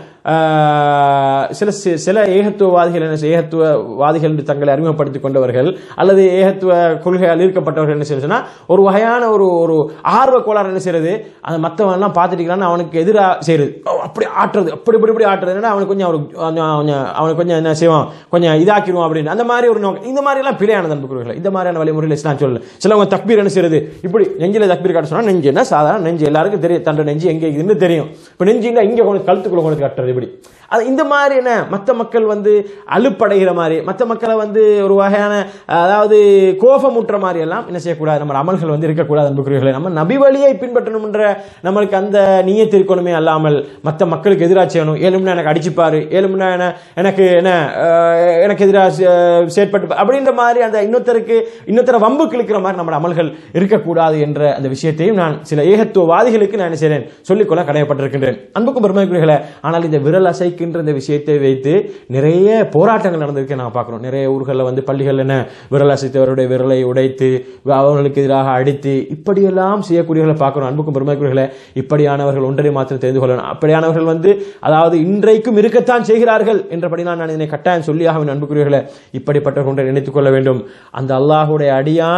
ஆஹ், சில சி- சில ஏகத்துவவாதிகள் என்ன செய்ய- ஏகத்துவவாதிகள் என்று தங்களை அறிமுகப்படுத்திக் கொண்டவர்கள் அல்லது ஏகத்துவ கொள்கையால் ஈர்க்கப்பட்டவர்கள் என்ன செய்யறது சொன்னா ஒரு வகையான ஒரு ஒரு ஆர்வ கோளாறு என்ன செய்யறது அந்த மத்தவன் எல்லாம் பார்த்துட்டு அவனுக்கு எதிராக செய்யறது ஓ, அப்படி ஆட்டுறது அப்படி இப்படி இப்படி ஆட்டுறது என்னன்னா அவனுக்கு கொஞ்சம் அவருக்கு கொஞ்சம் கொஞ்சம் அவனுக்கு கொஞ்சம் என்ன செய்வான் கொஞ்சம் இதாக்கிடுவான் அப்படின்னு அந்த மாதிரி ஒரு நோக்கம் இந்த மாதிரி எல்லாம் பிழையான அன்புக்குரியவர்கள் இந்த மாதிரியான வழிமுறைகள் இஸ்லாம் சொல்லல சிலவங்க தக்பீர் என்ன செய்யறது இப்படி நெஞ்சில தக்பீர் காட்ட சொன்னா நெஞ்சு என்ன சாதாரண நெஞ்சு எல்லாருக்கும் தெரியும் தன்னோட நெஞ்சு எங்க இருக்குதுன்னு தெரியும் இப்போ நெஞ்சு இல்ல இங்க கொண்டு கழுத்துக்குள்ள கொண்டு கட்டுறது இப்படி அது இந்த மாதிரி என்ன மற்ற மக்கள் வந்து அலுப்படைகிற மாதிரி மற்ற மக்களை வந்து ஒரு வகையான அதாவது கோபமுற்ற மாதிரி எல்லாம் என்ன செய்யக்கூடாது நம்ம அமல்கள் வந்து இருக்கக்கூடாது அன்புக்குரியவர்களே நம்ம நபி வழியை பின்பற்றணும்ன்ற நம்மளுக்கு அந்த நீயத்து இருக்கணுமே அல்லாமல் மற்ற மக்களுக்கு எதிராக செய்யணும் ஏழும்னா எனக்கு அடிச்சுப்பாரு ஏழும்னா என்ன எனக்கு என்ன அஹ், எனக்கு எதிராக செயற்பட்டு அப்படின்ற மாதிரி அந்த இன்னொருத்தருக்கு இன்னொருத்தர வம்பு கிழக்கிற மாதிரி நம்ம அமல்கள் இருக்கக்கூடாது என்ற அந்த விஷயத்தையும் நான் சில ஏகத்துவவாதிகளுக்கு நான் என்ன செய்றேன் சொல்லிக்கொள்ள கடமைப்பட்டிருக்கின்றேன் அன்புக்கும் பெருமைக்குரியர்களே ஆனால் இந்த விரல் அசைக்கின்ற இந்த விஷயத்தை வைத்து நிறைய போராட்டங்கள் நடந்திருக்கு நான் பார்க்கிறோம் நிறைய ஊர்களில் வந்து பள்ளிகள் என்ன விரல் அசைத்தவருடைய விரலை உடைத்து அவர்களுக்கு எதிராக அடித்து இப்படியெல்லாம் செய்யக்கூடியவர்களை பார்க்கிறோம் அன்புக்கும் பெருமைக்குரியர்களே இப்படியானவர்கள் ஒன்றரை மாத்திரம் தெரிந்து கொள்ளணும் அப்படியானவர்கள் வந்து அதாவது இன்றைக்கும் இருக்கத்தான் செய்கிறார்கள் என்றபடி நான் இதனை கட்டாயம் சொல்லியாக அன்புக்குரியவர்களே இப்படிப்பட்ட ஒன்றை நினைத்துக் கொள்ள வேண்டும் அந்த அல்லாஹுடைய அடியான்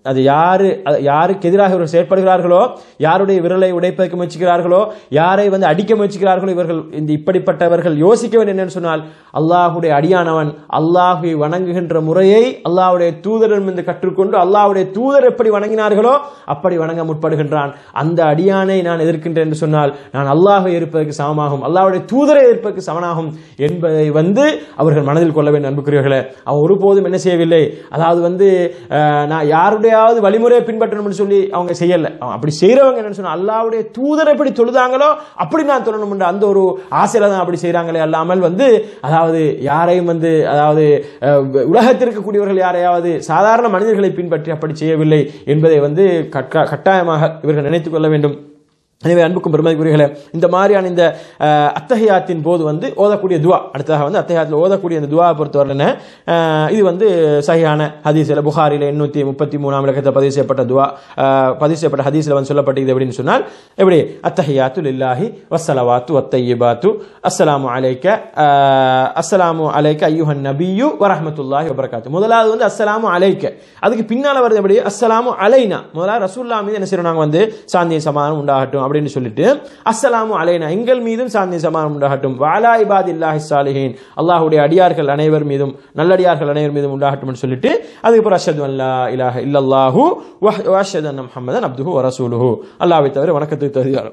அது யாரு அது யாருக்கு எதிராக இவர்கள் செயற்படுகிறார்களோ யாருடைய விரலை உடைப்பதற்கு முயற்சிக்கிறார்களோ யாரை வந்து அடிக்க முயற்சிக்கிறார்களோ இவர்கள் இந்த இப்படிப்பட்டவர்கள் யோசிக்க வேண்டும் என்னன்னு சொன்னால் அல்லாஹுடைய அடியானவன் அல்லாஹுவை வணங்குகின்ற முறையை அல்லாஹ்வுடைய தூதரிடமிருந்து கற்றுக்கொண்டு அல்லாஹ்வுடைய தூதர் எப்படி வணங்கினார்களோ அப்படி வணங்க முற்படுகின்றான் அந்த அடியானை நான் எதிர்க்கின்றேன் என்று சொன்னால் நான் அல்லாஹை இருப்பதற்கு சமமாகும் அல்லாஹ்வுடைய தூதரை இருப்பதற்கு சமனாகும் என்பதை வந்து அவர்கள் மனதில் கொள்ள வேண்டும் அன்புக்குரியவர்களே அவன் ஒருபோதும் என்ன செய்யவில்லை அதாவது வந்து அஹ், நான் யாருடையாவது வழிமுறையை பின்பற்றணும்னு சொல்லி அவங்க செய்யல அவன் அப்படி செய்யறவங்க என்னன்னு சொன்னா அல்லாஹ்வுடைய தூதர் எப்படி தொழுதாங்களோ அப்படி நான் தொழணும் அந்த ஒரு ஆசையில தான் அப்படி செய்றாங்களே அல்லாமல் வந்து அதாவது யாரையும் வந்து அதாவது அஹ், உலகத்தில் இருக்கக்கூடியவர்கள் யாரையாவது சாதாரண மனிதர்களை பின்பற்றி அப்படி செய்யவில்லை என்பதை வந்து கட்டா- கட்டாயமாக இவர்கள் நினைத்துக் கொள்ள வேண்டும் எனவே அன்புக்கும் பெருமதிக்குரியர்களே இந்த மாதிரியான இந்த அஹ், அத்தஹியாத்தின் போது வந்து ஓதக்கூடிய துவா அடுத்ததாக வந்து அத்தஹியாத்தில் ஓதக்கூடிய இந்த துவா பொறுத்தவரை இது வந்து சஹியான ஹதீஸில் புகாரில் எண்ணூற்றி முப்பத்தி மூணாம் இலக்கத்தில் பதிவு செய்யப்பட்ட துவா அஹ், பதிவு செய்யப்பட்ட ஹதீஸில் வந்து சொல்லப்பட்டது எப்படின்னு சொன்னால் எப்படி அத்தஹியாத்து லில்லாஹி வஸ்ஸலவாத்து வத்தையிபாத்து அஸ்ஸலாமு அலைக்க அஹ், அஸ்ஸலாமு அலைக்க ஐயுஹன் நபியு வரஹ்மத்துல்லாஹி வபரகாத்து முதலாவது வந்து அஸ்ஸலாமு அலைக்க அதுக்கு பின்னால வருது எப்படி அஸ்ஸலாமு அலைனா முதலாவது ரசூல்லா மீது என்ன செய்யறோம் நாங்கள் வந்து சாந்திய சமாதானம் உண்டாகட்டும் அப்படின்னு சொல்லிட்டு அஸ்ஸலாமு அலைனா எங்கள் மீதும் சாந்திய சமாதானம் உண்டாகட்டும் வாலா இபாதில்லாஹி சாலிஹீன் அல்லாஹ்வுடைய அடியார்கள் அனைவர் மீதும் நல்லடியார்கள் அனைவர் மீதும் உண்டாகட்டும்னு சொல்லிட்டு அதுக்கப்புறம் அஷது அல்லா இலாஹ இல்லல்லாஹு வஷது அன்ன முஹம்மதன் அப்துஹு வரசூலுஹு அல்லாஹ்வை தவிர வணக்கத்துக்கு தகுதியார்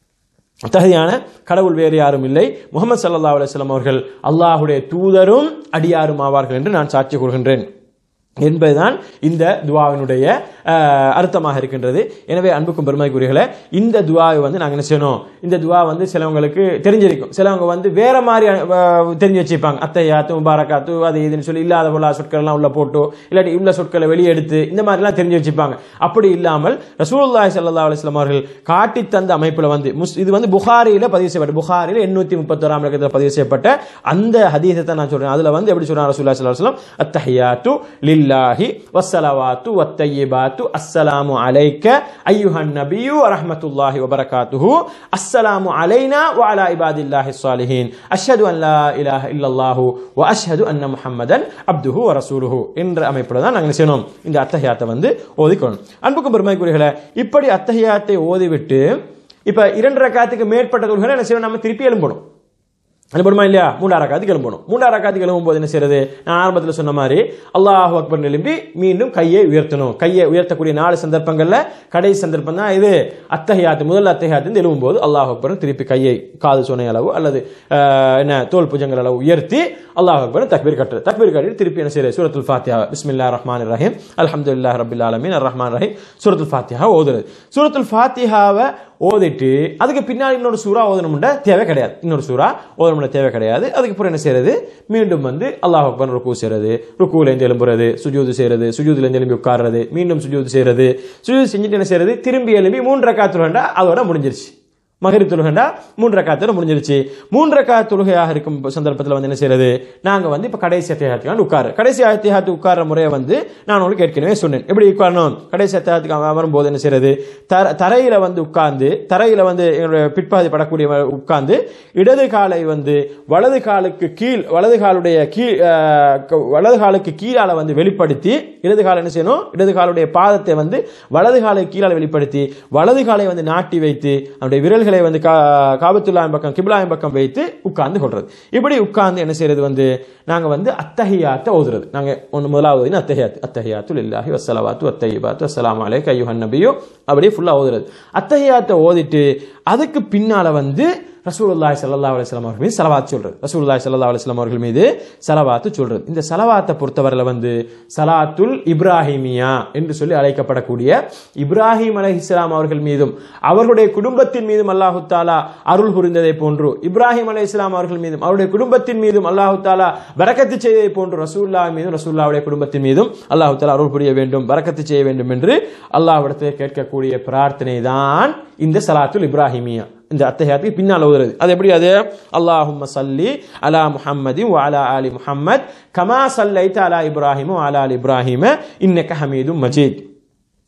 தகுதியான கடவுள் வேறு யாரும் இல்லை முகமது சல்லா அலுவலம் அவர்கள் அல்லாஹுடைய தூதரும் அடியாரும் ஆவார்கள் என்று நான் சாட்சி கூறுகின்றேன் என்பதுதான் இந்த துவாவினுடைய அஹ், அர்த்தமாக இருக்கின்றது எனவே அன்புக்கும் பெருமைக்குரியர்களே இந்த துவாவை வந்து நாங்கள் என்ன செய்யணும் இந்த துவா வந்து சிலவங்களுக்கு தெரிஞ்சிருக்கும் சிலவங்க வந்து வேற மாதிரி அஹ், தெரிஞ்சு வச்சுப்பாங்க அத்தையாத்து முபாரக்காத்து அது இதுன்னு சொல்லி இல்லாத போல சொற்கள் எல்லாம் உள்ள போட்டு இல்லாட்டி உள்ள சொற்களை வெளியே எடுத்து இந்த மாதிரிலாம் தெரிஞ்சு வச்சுப்பாங்க அப்படி இல்லாமல் ரசூலுல்லாஹி ஸல்லல்லாஹு அலைஹி வஸல்லம் அவர்கள் காட்டி தந்த அமைப்புல வந்து முஸ்- இது வந்து புகாரியில பதிவு செய்யப்பட்ட புகாரில எண்ணூத்தி முப்பத்தோராம் இலக்கத்தில் பதிவு செய்யப்பட்ட அந்த ஹதீஸை தான் நான் சொல்றேன் அதுல வந்து எப்படி சொல்றாங்க ரசூலுல்லாஹி ஸல்லல்லாஹு அலைஹி வஸல்லம் அத்தஹியாத்து லில்லாஹி வஸ்ஸலவாத்து வத்தய்யிபாத்து அஸ்ஸலாமு அலைக்க ஐயுஹன் நபியு வரஹ்மத்துல்லாஹி வபரகாத்துஹு அஸ்ஸலாமு அலைனா வ அலா இபாதில்லாஹி ஸாலிஹீன் அஷ்ஹது அன் லா இலாஹ இல்லல்லாஹு வ அஷ்ஹது அன்ன முஹம்மதன் அப்துஹு வ ரசூலுஹு என்ற அமைப்புல தான் நாங்கள் என்ன செய்யணும் இந்த அத்தஹியாத்தை வந்து ஓதிக்கணும் அன்புக்கும் பெருமைக்குரியர்களே இப்படி அத்தஹியாத்தை ஓதிவிட்டு இப்ப இரண்டு ரக்காத்துக்கு மேற்பட்ட தொழுகளை என்ன செய்யணும் நம்ம திருப்பி எழும்பணும் எழுப்பணுமா இல்லையா மூன்றாம் ரக்காத்துக்கு எழும்பணும் மூன்றாம் ரக்காத்துக்கு எழும்பும் போது என்ன செய்யறது நான் ஆரம்பத்தில் சொன்ன மாதிரி அல்லாஹ் அக்பர் எழும்பி மீண்டும் கையை உயர்த்தணும் கையை உயர்த்தக்கூடிய நாலு சந்தர்ப்பங்கள்ல கடைசி சந்தர்ப்பம் தான் இது அத்தகையாத்து முதல் அத்தகையாத்து எழும்பும் போது அல்லாஹ் அக்பர் திருப்பி கையை காது சொன்ன அளவு அல்லது ஆஹ், என்ன தோல் புஜங்கள் அளவு உயர்த்தி அல்லாஹ் அக்பர் தக்பீர் கட்டு தக்பீர் கட்டிட்டு திருப்பி என்ன செய்யறது சூரத்துல் ஃபாத்தியா பிஸ்மில்லா ரஹ்மான் ரஹீம் அல்ஹம்துலில்லாஹ் ரபில் ஆலமீன் அர் ரஹ்மான் ரஹீம் சூரத்துல் ஃபாத்தியா ஓதுறது சூரத்துல் ஃபாத்தியாவை ஓதிட்டு அதுக்கு பின்னாடி இன்னொரு சூறா ஓதணும்ன்ற தேவை கிடையாது இன்னொரு சூறா ஓதணும்ன்ற தேவை கிடையாது அதுக்கப்புறம் என்ன செய்யறது மீண்டும் வந்து அல்லாஹ் அக்பர் ருக்கு செய்யறது ருக்குலேருந்து எழும்புறது சுஜூது செய்யறது சுஜூதுலேருந்து எழும்பி உட்கார்றது மீண்டும் சுஜூது செய்யறது சுஜூது செஞ்சுட்டு என்ன செய்யறது திரும்பி எழும்பி மூன்று ரக்காத்துலண்டா அதோட முடிஞ்சிருச்சு மகரிப் தொழுகண்டா மூன்று ரக்காத்தோட முடிஞ்சிருச்சு மூன்று ரக்காத் தொழுகையாக இருக்கும் சந்தர்ப்பத்தில் வந்து என்ன செய்யறது நாங்க வந்து இப்ப கடைசி அத்தியாயத்துக்கு உட்காரு கடைசி அத்தியாயத்துக்கு உட்கார்ற முறையை வந்து நான் உங்களுக்கு ஏற்கனவே சொன்னேன் எப்படி உட்காரணும் கடைசி அத்தியாயத்துக்கு வரும்போது என்ன செய்யறது தர தரையில வந்து உட்கார்ந்து தரையில வந்து என்னுடைய பிற்பாதி படக்கூடிய உட்கார்ந்து இடது காலை வந்து வலது காலுக்கு கீழ் வலது காலுடைய கீழ் அஹ், க- வலது காலுக்கு கீழால வந்து வெளிப்படுத்தி இடது காலை என்ன செய்யணும் இடது காலுடைய பாதத்தை வந்து வலது காலை கீழால வெளிப்படுத்தி வலது காலை வந்து நாட்டி வைத்து அவருடைய விரல்களை வந்து கா காபத்துல்லாயின் பக்கம் கிபிலாயின் பக்கம் வைத்து உட்கார்ந்து கொள்றது இப்படி உட்கார்ந்து என்ன செய்யறது வந்து நாங்க வந்து அத்தஹியாத்தை ஓதுறது நாங்க ஒன்று முதலாவது அத்தஹியாத் அத்தஹியாத்து இல்லாஹி வசலவாத்து அத்தஹிபாத்து அஸ்ஸலாமு அலைக்க ஐயுஹன் நபியோ அப்படியே ஃபுல்லா ஓதுறது அத்தஹியாத்தை ஓதிட்டு அதுக்கு பின்னால வந்து ரசூலுல்லாஹி ஸல்லல்லாஹு அலைஹி வஸல்லம் அவர்கள் மீது ஸலவாத் சொல்றது ரசூலுல்லாஹி ஸல்லல்லாஹு அலைஹி வஸல்லம் அவர்கள் மீது ஸலவாத்து சொல்றது இந்த ஸலவாத்தை பொறுத்தவரையில வந்து ஸலாத்துல் இப்ராஹிமியா என்று சொல்லி அழைக்கப்படக்கூடிய இப்ராஹிம் அலைஹிஸ்ஸலாம் அவர்கள் மீதும் அவர்களுடைய குடும்பத்தின் மீதும் அல்லாஹு தாலா அருள் புரிந்ததை போன்று இப்ராஹிம் அலைஹிஸ்ஸலாம் அவர்கள் மீதும் அவருடைய குடும்பத்தின் மீதும் அல்லாஹு தாலா பரக்கத்து செய்ததை போன்று ரசூல்லா மீதும் ரசூல்லாவுடைய குடும்பத்தின் மீதும் அல்லாஹு தாலா அருள் புரிய வேண்டும் பரக்கத்து செய்ய வேண்டும் என்று அல்லாஹ்விடத்தில் கேட்கக்கூடிய பிரார்த்தனை தான் இந்த ஸலாத்துல் இப்ராஹிமியா இந்த அத்தஹியாத்துக்கு பின்னால் ஓதுறது அது எப்படி அது அல்லாஹும்ம சல்லி அலா முஹம்மதி வ அலா ஆலி முஹம்மத் கமா சல்லைத அலா இப்ராஹிமு அலா ஆலி இப்ராஹிம இன்னக ஹமீதும் மஜீத்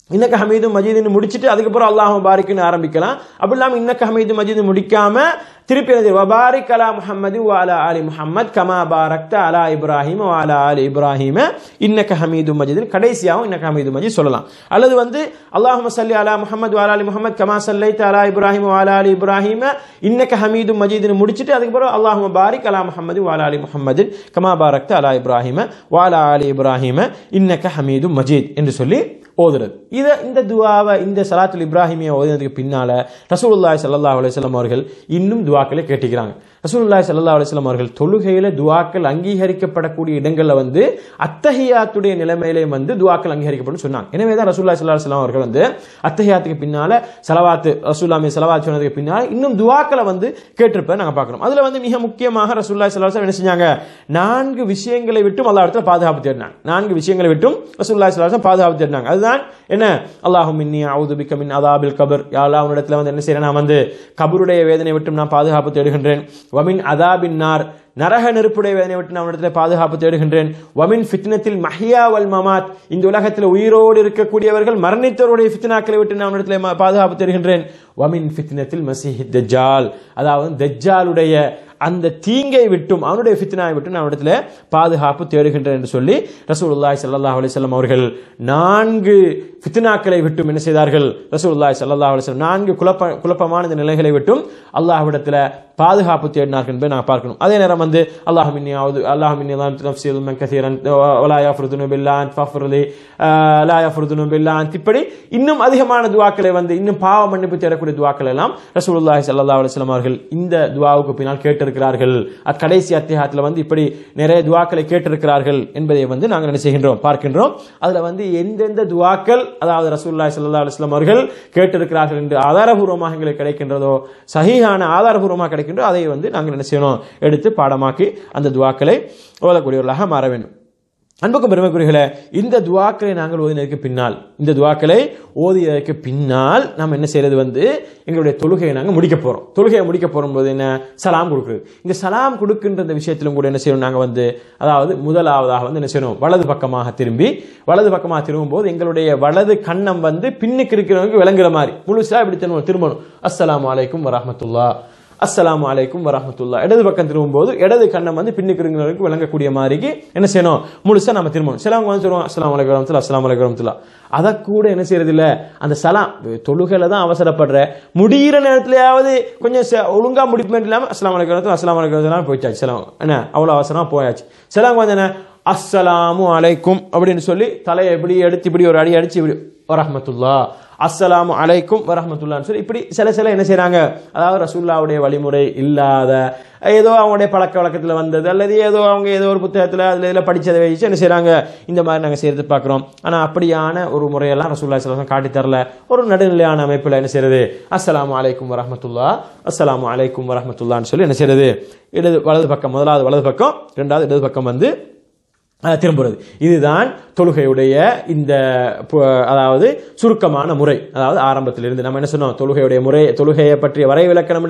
இன்னக்க ஹமீது மஜீதுன்னு முடிச்சிட்டு அதுக்கப்புறம் அல்லாஹ் பாரிக்குன்னு ஆரம்பிக்கலாம் அப்படி இல்லாமல் இன்னக்க ஹமீது மஜீது முடிக்காம திருப்பி என்னது வபாரிக் அலா முஹம்மது வாலா அலி முஹம்மத் கமா பாரக்த அலா இப்ராஹிம் வாலா அலி இப்ராஹிம இன்னக்க ஹமீது மஜீது கடைசியாகவும் இன்னக்க ஹமீது மஜீத் சொல்லலாம் அல்லது வந்து அல்லாஹும சல்லி அலா முஹம்மது வாலா அலி முஹம்மத் கமா சல்லைத் அலா இப்ராஹிம் வாலா அலி இப்ராஹிம இன்னக்க ஹமீது மஜீதுன்னு முடிச்சிட்டு அதுக்கப்புறம் அல்லாஹும பாரிக் அலா முஹம்மது வாலா அலி முஹம்மது கமா பாரக்த அலா இப்ராஹிம வாலா அலி இப்ராஹிம இன்னக்க ஹமீது மஜீத் என்று சொல்லி ஓதுறது இதை இந்த துவாவை இந்த சலாத்துல் இப்ராஹிமியை ஓதுனதுக்கு பின்னால ரசூலுல்லாஹி ஸல்லல்லாஹு அலைஹி வஸல்லம் அவர்கள் இன்னும் துவாக்களை கேட்டுக்கிறாங்க ரசூலுல்லாஹி ஸல்லல்லாஹு அலைஹி வஸல்லம் அவர்கள் தொழுகையில துவாக்கள் அங்கீகரிக்கப்படக்கூடிய இடங்கள்ல வந்து அத்தஹியாத்துடைய நிலைமையிலே வந்து துவாக்கள் அங்கீகரிக்கப்படும் சொன்னாங்க எனவே தான் ரசூலுல்லாஹி ஸல்லல்லாஹு அலைஹி வஸல்லம் அவர்கள் வந்து அத்தஹியாத்துக்கு பின்னால சலவாத்து ரசூலுல்லாஹி ஸலவாத் சொன்னதுக்கு பின்னால இன்னும் துவாக்களை வந்து கேட்டிருப்ப நாங்க பார்க்கிறோம் அதுல வந்து மிக முக்கியமாக ரசூலுல்லாஹி ஸல்லல்லாஹு அலைஹி வஸல்லம் என்ன செஞ்சாங்க நான்கு விஷயங்களை விட்டும் அல்லாஹ் இடத்துல பாதுகாப்பு தேடினாங்க நான்கு விஷயங்களை விட்டும் ரசூலுல்லாஹி ஸல்லல்லாஹு அலைஹி வஸல்லம் பாதுகாப்பு தேடினாங்க அதுதான் என்ன அல்லாஹும் இன்னி அவுது பிக்க மின் அதாபில் கபர் யாழ்லா உன்னிடத்துல வந்து என்ன செய்யறேன் நான் வந்து கபருடைய வேதனை விட்டும் நான் பாதுகாப்பு தேடுகின்றேன் வமின் அதாபின் நார் நரக நெருப்புடைய வேதனை விட்டு நான் உன்னிடத்தில் பாதுகாப்பு தேடுகின்றேன் வமின் ஃபித்னத்தில் மஹியா வல் மமாத் இந்த உலகத்தில் உயிரோடு இருக்கக்கூடியவர்கள் மரணித்தவருடைய ஃபித்னாக்களை விட்டு நான் உன்னிடத்தில் ம- பாதுகாப்பு தேடுகின்றேன் வமின் ஃபித்னத்தில் மசீஹ் தஜ்ஜால் அதாவது தஜ்ஜாலுடைய அந்த தீங்கை விட்டும் அவனுடைய ஃபித்னாவை விட்டும் நான் இடத்துல பாதுகாப்பு தேடுகின்றேன் என்று சொல்லி ரசூலுல்லாஹி ஸல்லல்லாஹு அலைஹி வஸல்லம் அவர்கள் நான்கு ஃபித்னாக்களை விட்டும் என்ன செய்தார்கள் ரசூலுல்லாஹி ஸல்லல்லாஹு அலைஹி வஸல்லம் நான்கு குழப்ப குழப்பமான இந்த நிலைகளை விட்டும் அல்லாஹ்விடத்தில் பாதுகாப்பு தேடினார்கள் என்பதை நான் பார்க்கணும் அதே நேரம் வந்து அல்லாஹ் மின்னி ஆவது அல்லாஹ் மின்னி தான் நஃப்ஸி மன் கசீரன் வலா யஃப்ருதுனு பில்லான் ஃபஃப்ருலி லா யஃப்ருதுனு பில்லான் இப்படி இன்னும் அதிகமான துவாக்களை வந்து இன்னும் பாவ மன்னிப்பு தேடக்கூடிய துவாக்கள் எல்லாம் ரசூலுல்லாஹி ஸல்லல்லாஹு அலைஹி வஸல்லம் அவர்கள் இந்த துவாவுக்கு பின்னால் கேட்டிருக்கிறார்கள் அக்கடைசி அத்தியாயத்தில் வந்து இப்படி நிறைய துவாக்களை கேட்டிருக்கிறார்கள் என்பதை வந்து நாங்கள் என்ன செய்கின்றோம் பார்க்கின்றோம் அதுல வந்து எந்தெந்த துவாக்கள் அதாவது ரசூலுல்லாஹி ஸல்லல்லாஹு அலைஹி வஸல்லம் அவர்கள் கேட்டிருக்கிறார்கள் என்று ஆதாரபூர்வமாக எங்களுக்கு கிடைக்கின்றதோ சஹீஹான ஆதாரபூர்வமாக கிடைக்கின்றோ அதை வந்து நாங்கள் என்ன செய்யணும் எடுத்து பாடமாக்கி அந்த துவாக்களை ஓதக்கூடியவர்களாக மாற வேண்டும் அன்புக்கும் பெருமைக்குரியர்களே இந்த துவாக்களை நாங்கள் ஓதினதுக்கு பின்னால் இந்த துவாக்களை ஓதியதற்கு பின்னால் நாம் என்ன செய்யறது வந்து எங்களுடைய தொழுகையை நாங்கள் முடிக்க போறோம் தொழுகையை முடிக்க போகும்போது என்ன சலாம் கொடுக்குறது இந்த சலாம் கொடுக்கின்ற இந்த விஷயத்திலும் கூட என்ன செய்யணும் நாங்கள் வந்து அதாவது முதலாவதாக வந்து என்ன செய்யணும் வலது பக்கமாக திரும்பி வலது பக்கமாக திரும்பும் போது எங்களுடைய வலது கண்ணம் வந்து பின்னுக்கு இருக்கிறவங்க விளங்குற மாதிரி முழுசா இப்படி திரும்பணும் திரும்பணும் அஸ்ஸலாமு அலைக்கும் வரஹ்மத்துல்லாஹ் அஸ்ஸலாமு அலைக்கும் வரஹ்மத்துல்லா இடது பக்கம் திரும்பும்போது இடது கண்ணம் வந்து பின்னுக்கு இருக்கிறவங்களுக்கு விளங்கக்கூடிய மாதிரிக்கு என்ன செய்யணும் முழுசா நம்ம திரும்பணும் சிலவங்க வந்து சொல்லுவோம் அஸ்லாம் வலைக்கம் வரமத்துல்லா அஸ்லாம் வலைக்கம் வரமத்துல்லா அதை கூட என்ன செய்யறது இல்ல அந்த சலாம் தொழுகையில தான் அவசரப்படுற முடிகிற நேரத்திலேயாவது கொஞ்சம் ச- ஒழுங்கா முடிப்பு இல்லாம அஸ்லாம் வலைக்கம் வரமத்துல்லா அஸ்லாம் வலைக்கம் வரமத்துல்லா போயிடுச்சு சிலவங்க என்ன அவ்வளவு அவசரமா போயாச்சு சிலவங்க வந்து என்ன அஸ்ஸலாமு அலைக்கும் அப்படின்னு சொல்லி தலையை இப்படி எடுத்து இப்படி ஒரு அடி அடிச்சு இப்படி வரஹ்மத்துல்லா அஸ்ஸலாமு அலைக்கும் வரஹ்மத்துல்லான்னு சொல்லி இப்படி சில சில என்ன செய்றாங்க அதாவது ரசூல்லாவுடைய வழிமுறை இல்லாத ஏதோ அவங்களுடைய பழக்க வழக்கத்தில் வந்தது அல்லது ஏதோ அவங்க ஏதோ ஒரு புத்தகத்தில் அதில் இதில் படித்ததை வச்சு என்ன செய்றாங்க இந்த மாதிரி நாங்கள் செய்கிறது பார்க்குறோம் ஆனால் அப்படியான ஒரு முறையெல்லாம் ரசூல்லா சிலம் காட்டி தரல ஒரு நடுநிலையான அமைப்பில் என்ன செய்யறது அஸ்ஸலாமு அலைக்கும் வரஹ்மத்துல்லா அஸ்ஸலாமு அலைக்கும் வரஹ்மத்துல்லான்னு சொல்லி என்ன செய்யறது இடது வலது பக்கம் முதலாவது வலது பக்கம் இரண்டாவது இடது பக்கம் வந்து அஹ், திரும்புறது இதுதான் தொழுகையுடைய இந்த பு- அதாவது சுருக்கமான முறை அதாவது ஆரம்பத்திலிருந்து நம்ம என்ன சொன்னோம் தொழுகையுடைய முறை தொழுகையை பற்றிய வரை விளக்கணம்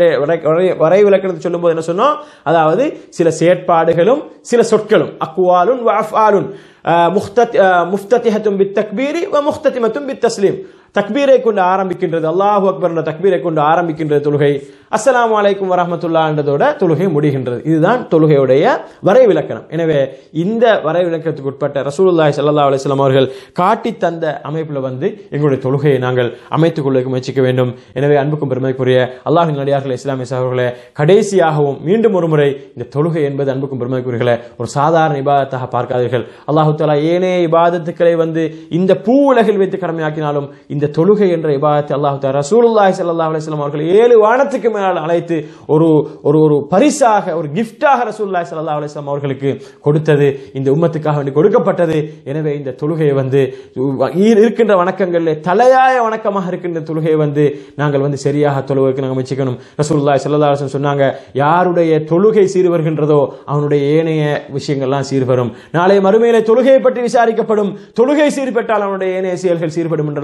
வரை விளக்கணத்தை சொல்லும்போது என்ன சொன்னோம் அதாவது சில செயற்பாடுகளும் சில சொற்களும் அக்வாலுன் வஃபாலுன் முஃப்தத்திஹத்தும் பித் தக்பீரி வ முஃப்தத்திமத்தும் பித் தஸ்லீம் தக்பீரை கொண்டு ஆரம்பிக்கின்றது அல்லாஹு அக்பர் என்ற தக்பீரை கொண்டு ஆரம்பிக்கின்றது தொழுகை அஸ்ஸலாமு அலைக்கும் வரஹ்மத்துல்லாஹ் என்றதோட தொழுகை முடிகின்றது இதுதான் தொழுகையுடைய வரை விளக்கணம் எனவே இந்த வரை விளக்கத்துக்கு உட்பட்ட ரசூலுல்லாஹி ஸல்லல்லாஹு அலைஹி வஸல்லம் அவர்கள் காட்டி தந்த அமைப்பில் வந்து எங்களுடைய தொழுகையை நாங்கள் அமைத்துக் கொள்ள முயற்சிக்க வேண்டும் எனவே அன்புக்கும் பெருமைக்குரிய அல்லாஹின் நடிகார்கள் இஸ்லாமிய சகோதரர்களே கடைசியாகவும் மீண்டும் ஒரு முறை இந்த தொழுகை என்பது அன்புக்கும் பெருமைக்குரியர்களே ஒரு சாதாரண இபாதத்தாக பார்க்காதீர்கள் அல்லாஹு தஆலா ஏனைய இபாதத்துக்களை வந்து இந்த பூ உலகில் வைத்து கடமையாக்கினாலும் இந்த தொழுகை என்ற இபாதத்தை அல்லாஹு தஆலா ரசூலுல்லாஹி ஸல்லல்லாஹு அலைஹி வஸல்லம் அவர்கள் ஏழு வானத்துக்கு மேல் அழைத்து ஒரு ஒரு ஒரு பரிசாக ஒரு கிஃப்டாக ரசூலுல்லாஹி ஸல்லல்லாஹு அலைஹி வஸல்லம் அவர்களுக்கு கொடுத்தது இந்த உம்மத்துக்காக வேண்டி கொடுக்கப்பட்டது எனவே இந்த தொழுகையை வந்து ஈர் இருக்கின்ற வணக்கங்களிலே தலையாய வணக்கமாக இருக்கின்ற தொழுகையை வந்து நாங்கள் வந்து சரியாக தொழுவதற்கு நாங்கள் முயற்சிக்கணும் ரசூலுல்லாஹி ஸல்லல்லாஹு அலைஹி வஸல்லம் சொன்னாங்க யாருடைய தொழுகை சீர் வருகின்றதோ அவனுடைய ஏனைய விஷயங்கள்லாம் சீர் வரும் நாளை மறுமையிலே தொழுகையை பற்றி விசாரிக்கப்படும் தொழுகை சீர் பெற்றால் அவனுடைய ஏனைய செயல்கள் சீர்படும் என்றெல்லாம்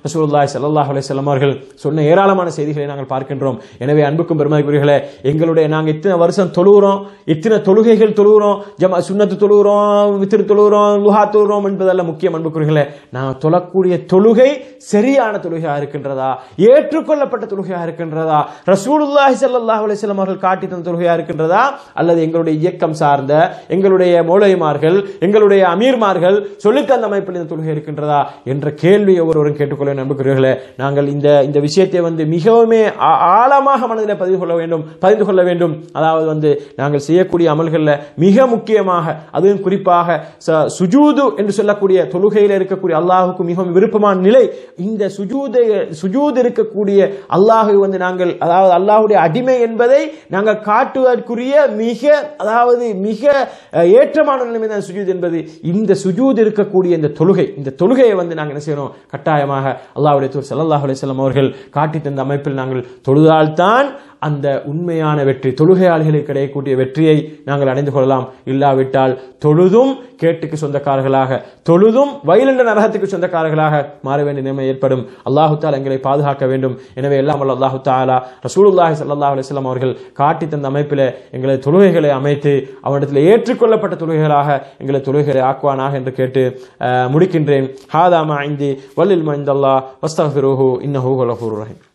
ரசூலுல்லாஹி ஸல்லல்லாஹு அலைஹி வஸல்லம் அவர்கள் சொன்ன ஏராளமான செய்திகளை நாங்கள் பார்க்கின்றோம் எனவே அன்புக்கும் பெருமதிக்குரியர்களே எங்களுடைய நாங்கள் இத்தனை வருஷம் தொழுகிறோம் இத்தனை தொழுகைகள் தொழுகிறோம் ஜமா சுன்னத்து தொழுகிறோம் வித்திரு தொழுகிறோம் லுஹா தொழுகிறோம் என்பதல்ல முக்கியம் அன்புக்குரியர்களே நாங்கள் தொழக்கூடிய தொழுகை சரியான தொழுகையா இருக்கின்றதா ஏற்றுக்கொள்ளப்பட்ட தொழுகையா இருக்கின்றதா ரசூலுல்லாஹி ஸல்லல்லாஹு அலைஹி வஸல்லம் அவர்கள் காட்டி தந்த தொழுகையா இருக்கின்றதா அல்லது எங்களுடைய இயக்கம் சார்ந்த எங்களுடைய மௌலைமார்கள் எங்களுடைய அமீர்மார்கள் சொல்லித்தந்த அமைப்பில் இந்த தொழுகை இருக்கின்றதா என்ற கேள்வி ஒவ்வொருவரும் கேட்டுக்கொள்ள நம்புகிறீர்களே நாங்கள் இந்த இந்த விஷயத்தை வந்து மிகவுமே ஆ- ஆழமாக மனதில் பதிவு கொள்ள வேண்டும் பதிந்து கொள்ள வேண்டும் அதாவது வந்து நாங்கள் செய்யக்கூடிய அமல்களில் மிக முக்கியமாக அதுவும் குறிப்பாக ச- சுஜூது என்று சொல்லக்கூடிய தொழுகையில் இருக்கக்கூடிய அல்லாஹுக்கு மிகவும் விருப்பமான நிலை இந்த சுஜூதை சுஜூது இருக்கக்கூடிய அல்லாஹை வந்து நாங்கள் அதாவது அல்லாஹ்வுடைய அடிமை என்பதை நாங்கள் காட்டுவதற்குரிய மிக அதாவது மிக அஹ், ஏற்றமான நிலைமை தான் சுஜூத் என்பது இந்த சுஜூத் இருக்கக்கூடிய இந்த தொழுகை இந்த தொழுகையை வந்து நாங்கள் என்ன செய்யணும் கட்டாயமாக அல்லாஹ்வுடைய தூர் ஸல்லல்லாஹு அலைஹி வஸல்லம் அவர்கள் காட்டி தந்த அமைப்பில் நாங்கள் தொழுதால்தான் அந்த உண்மையான வெற்றி தொழுகையாளிகளுக்கு கிடைக்கக்கூடிய வெற்றியை நாங்கள் அடைந்து கொள்ளலாம் இல்லாவிட்டால் தொழுதும் கேட்டுக்கு சொந்தக்காரர்களாக தொழுதும் வயலுண்ட நரகத்துக்கு சொந்தக்காரர்களாக மாற வேண்டிய நிலைமை ஏற்படும் அல்லாஹு தாலா எங்களை பாதுகாக்க வேண்டும் எனவே எல்லாம் வல்ல அல்லாஹு தாலா ரசூலுல்லாஹி ஸல்லல்லாஹு அலைஹி வஸல்லம் அவர்கள் காட்டி தந்த அமைப்பில் எங்களை தொழுகைகளை அமைத்து அவனிடத்தில் ஏற்றுக்கொள்ளப்பட்ட தொழுகைகளாக எங்களை தொழுகைகளை ஆக்குவானாக என்று கேட்டு அஹ், முடிக்கின்றேன் ஹாதா மா இந்தி வல்லில் மைந்தல்லா வஸ்தஃபிருஹு இன்னஹு ஹுவல் கஃபூருர் ரஹீம்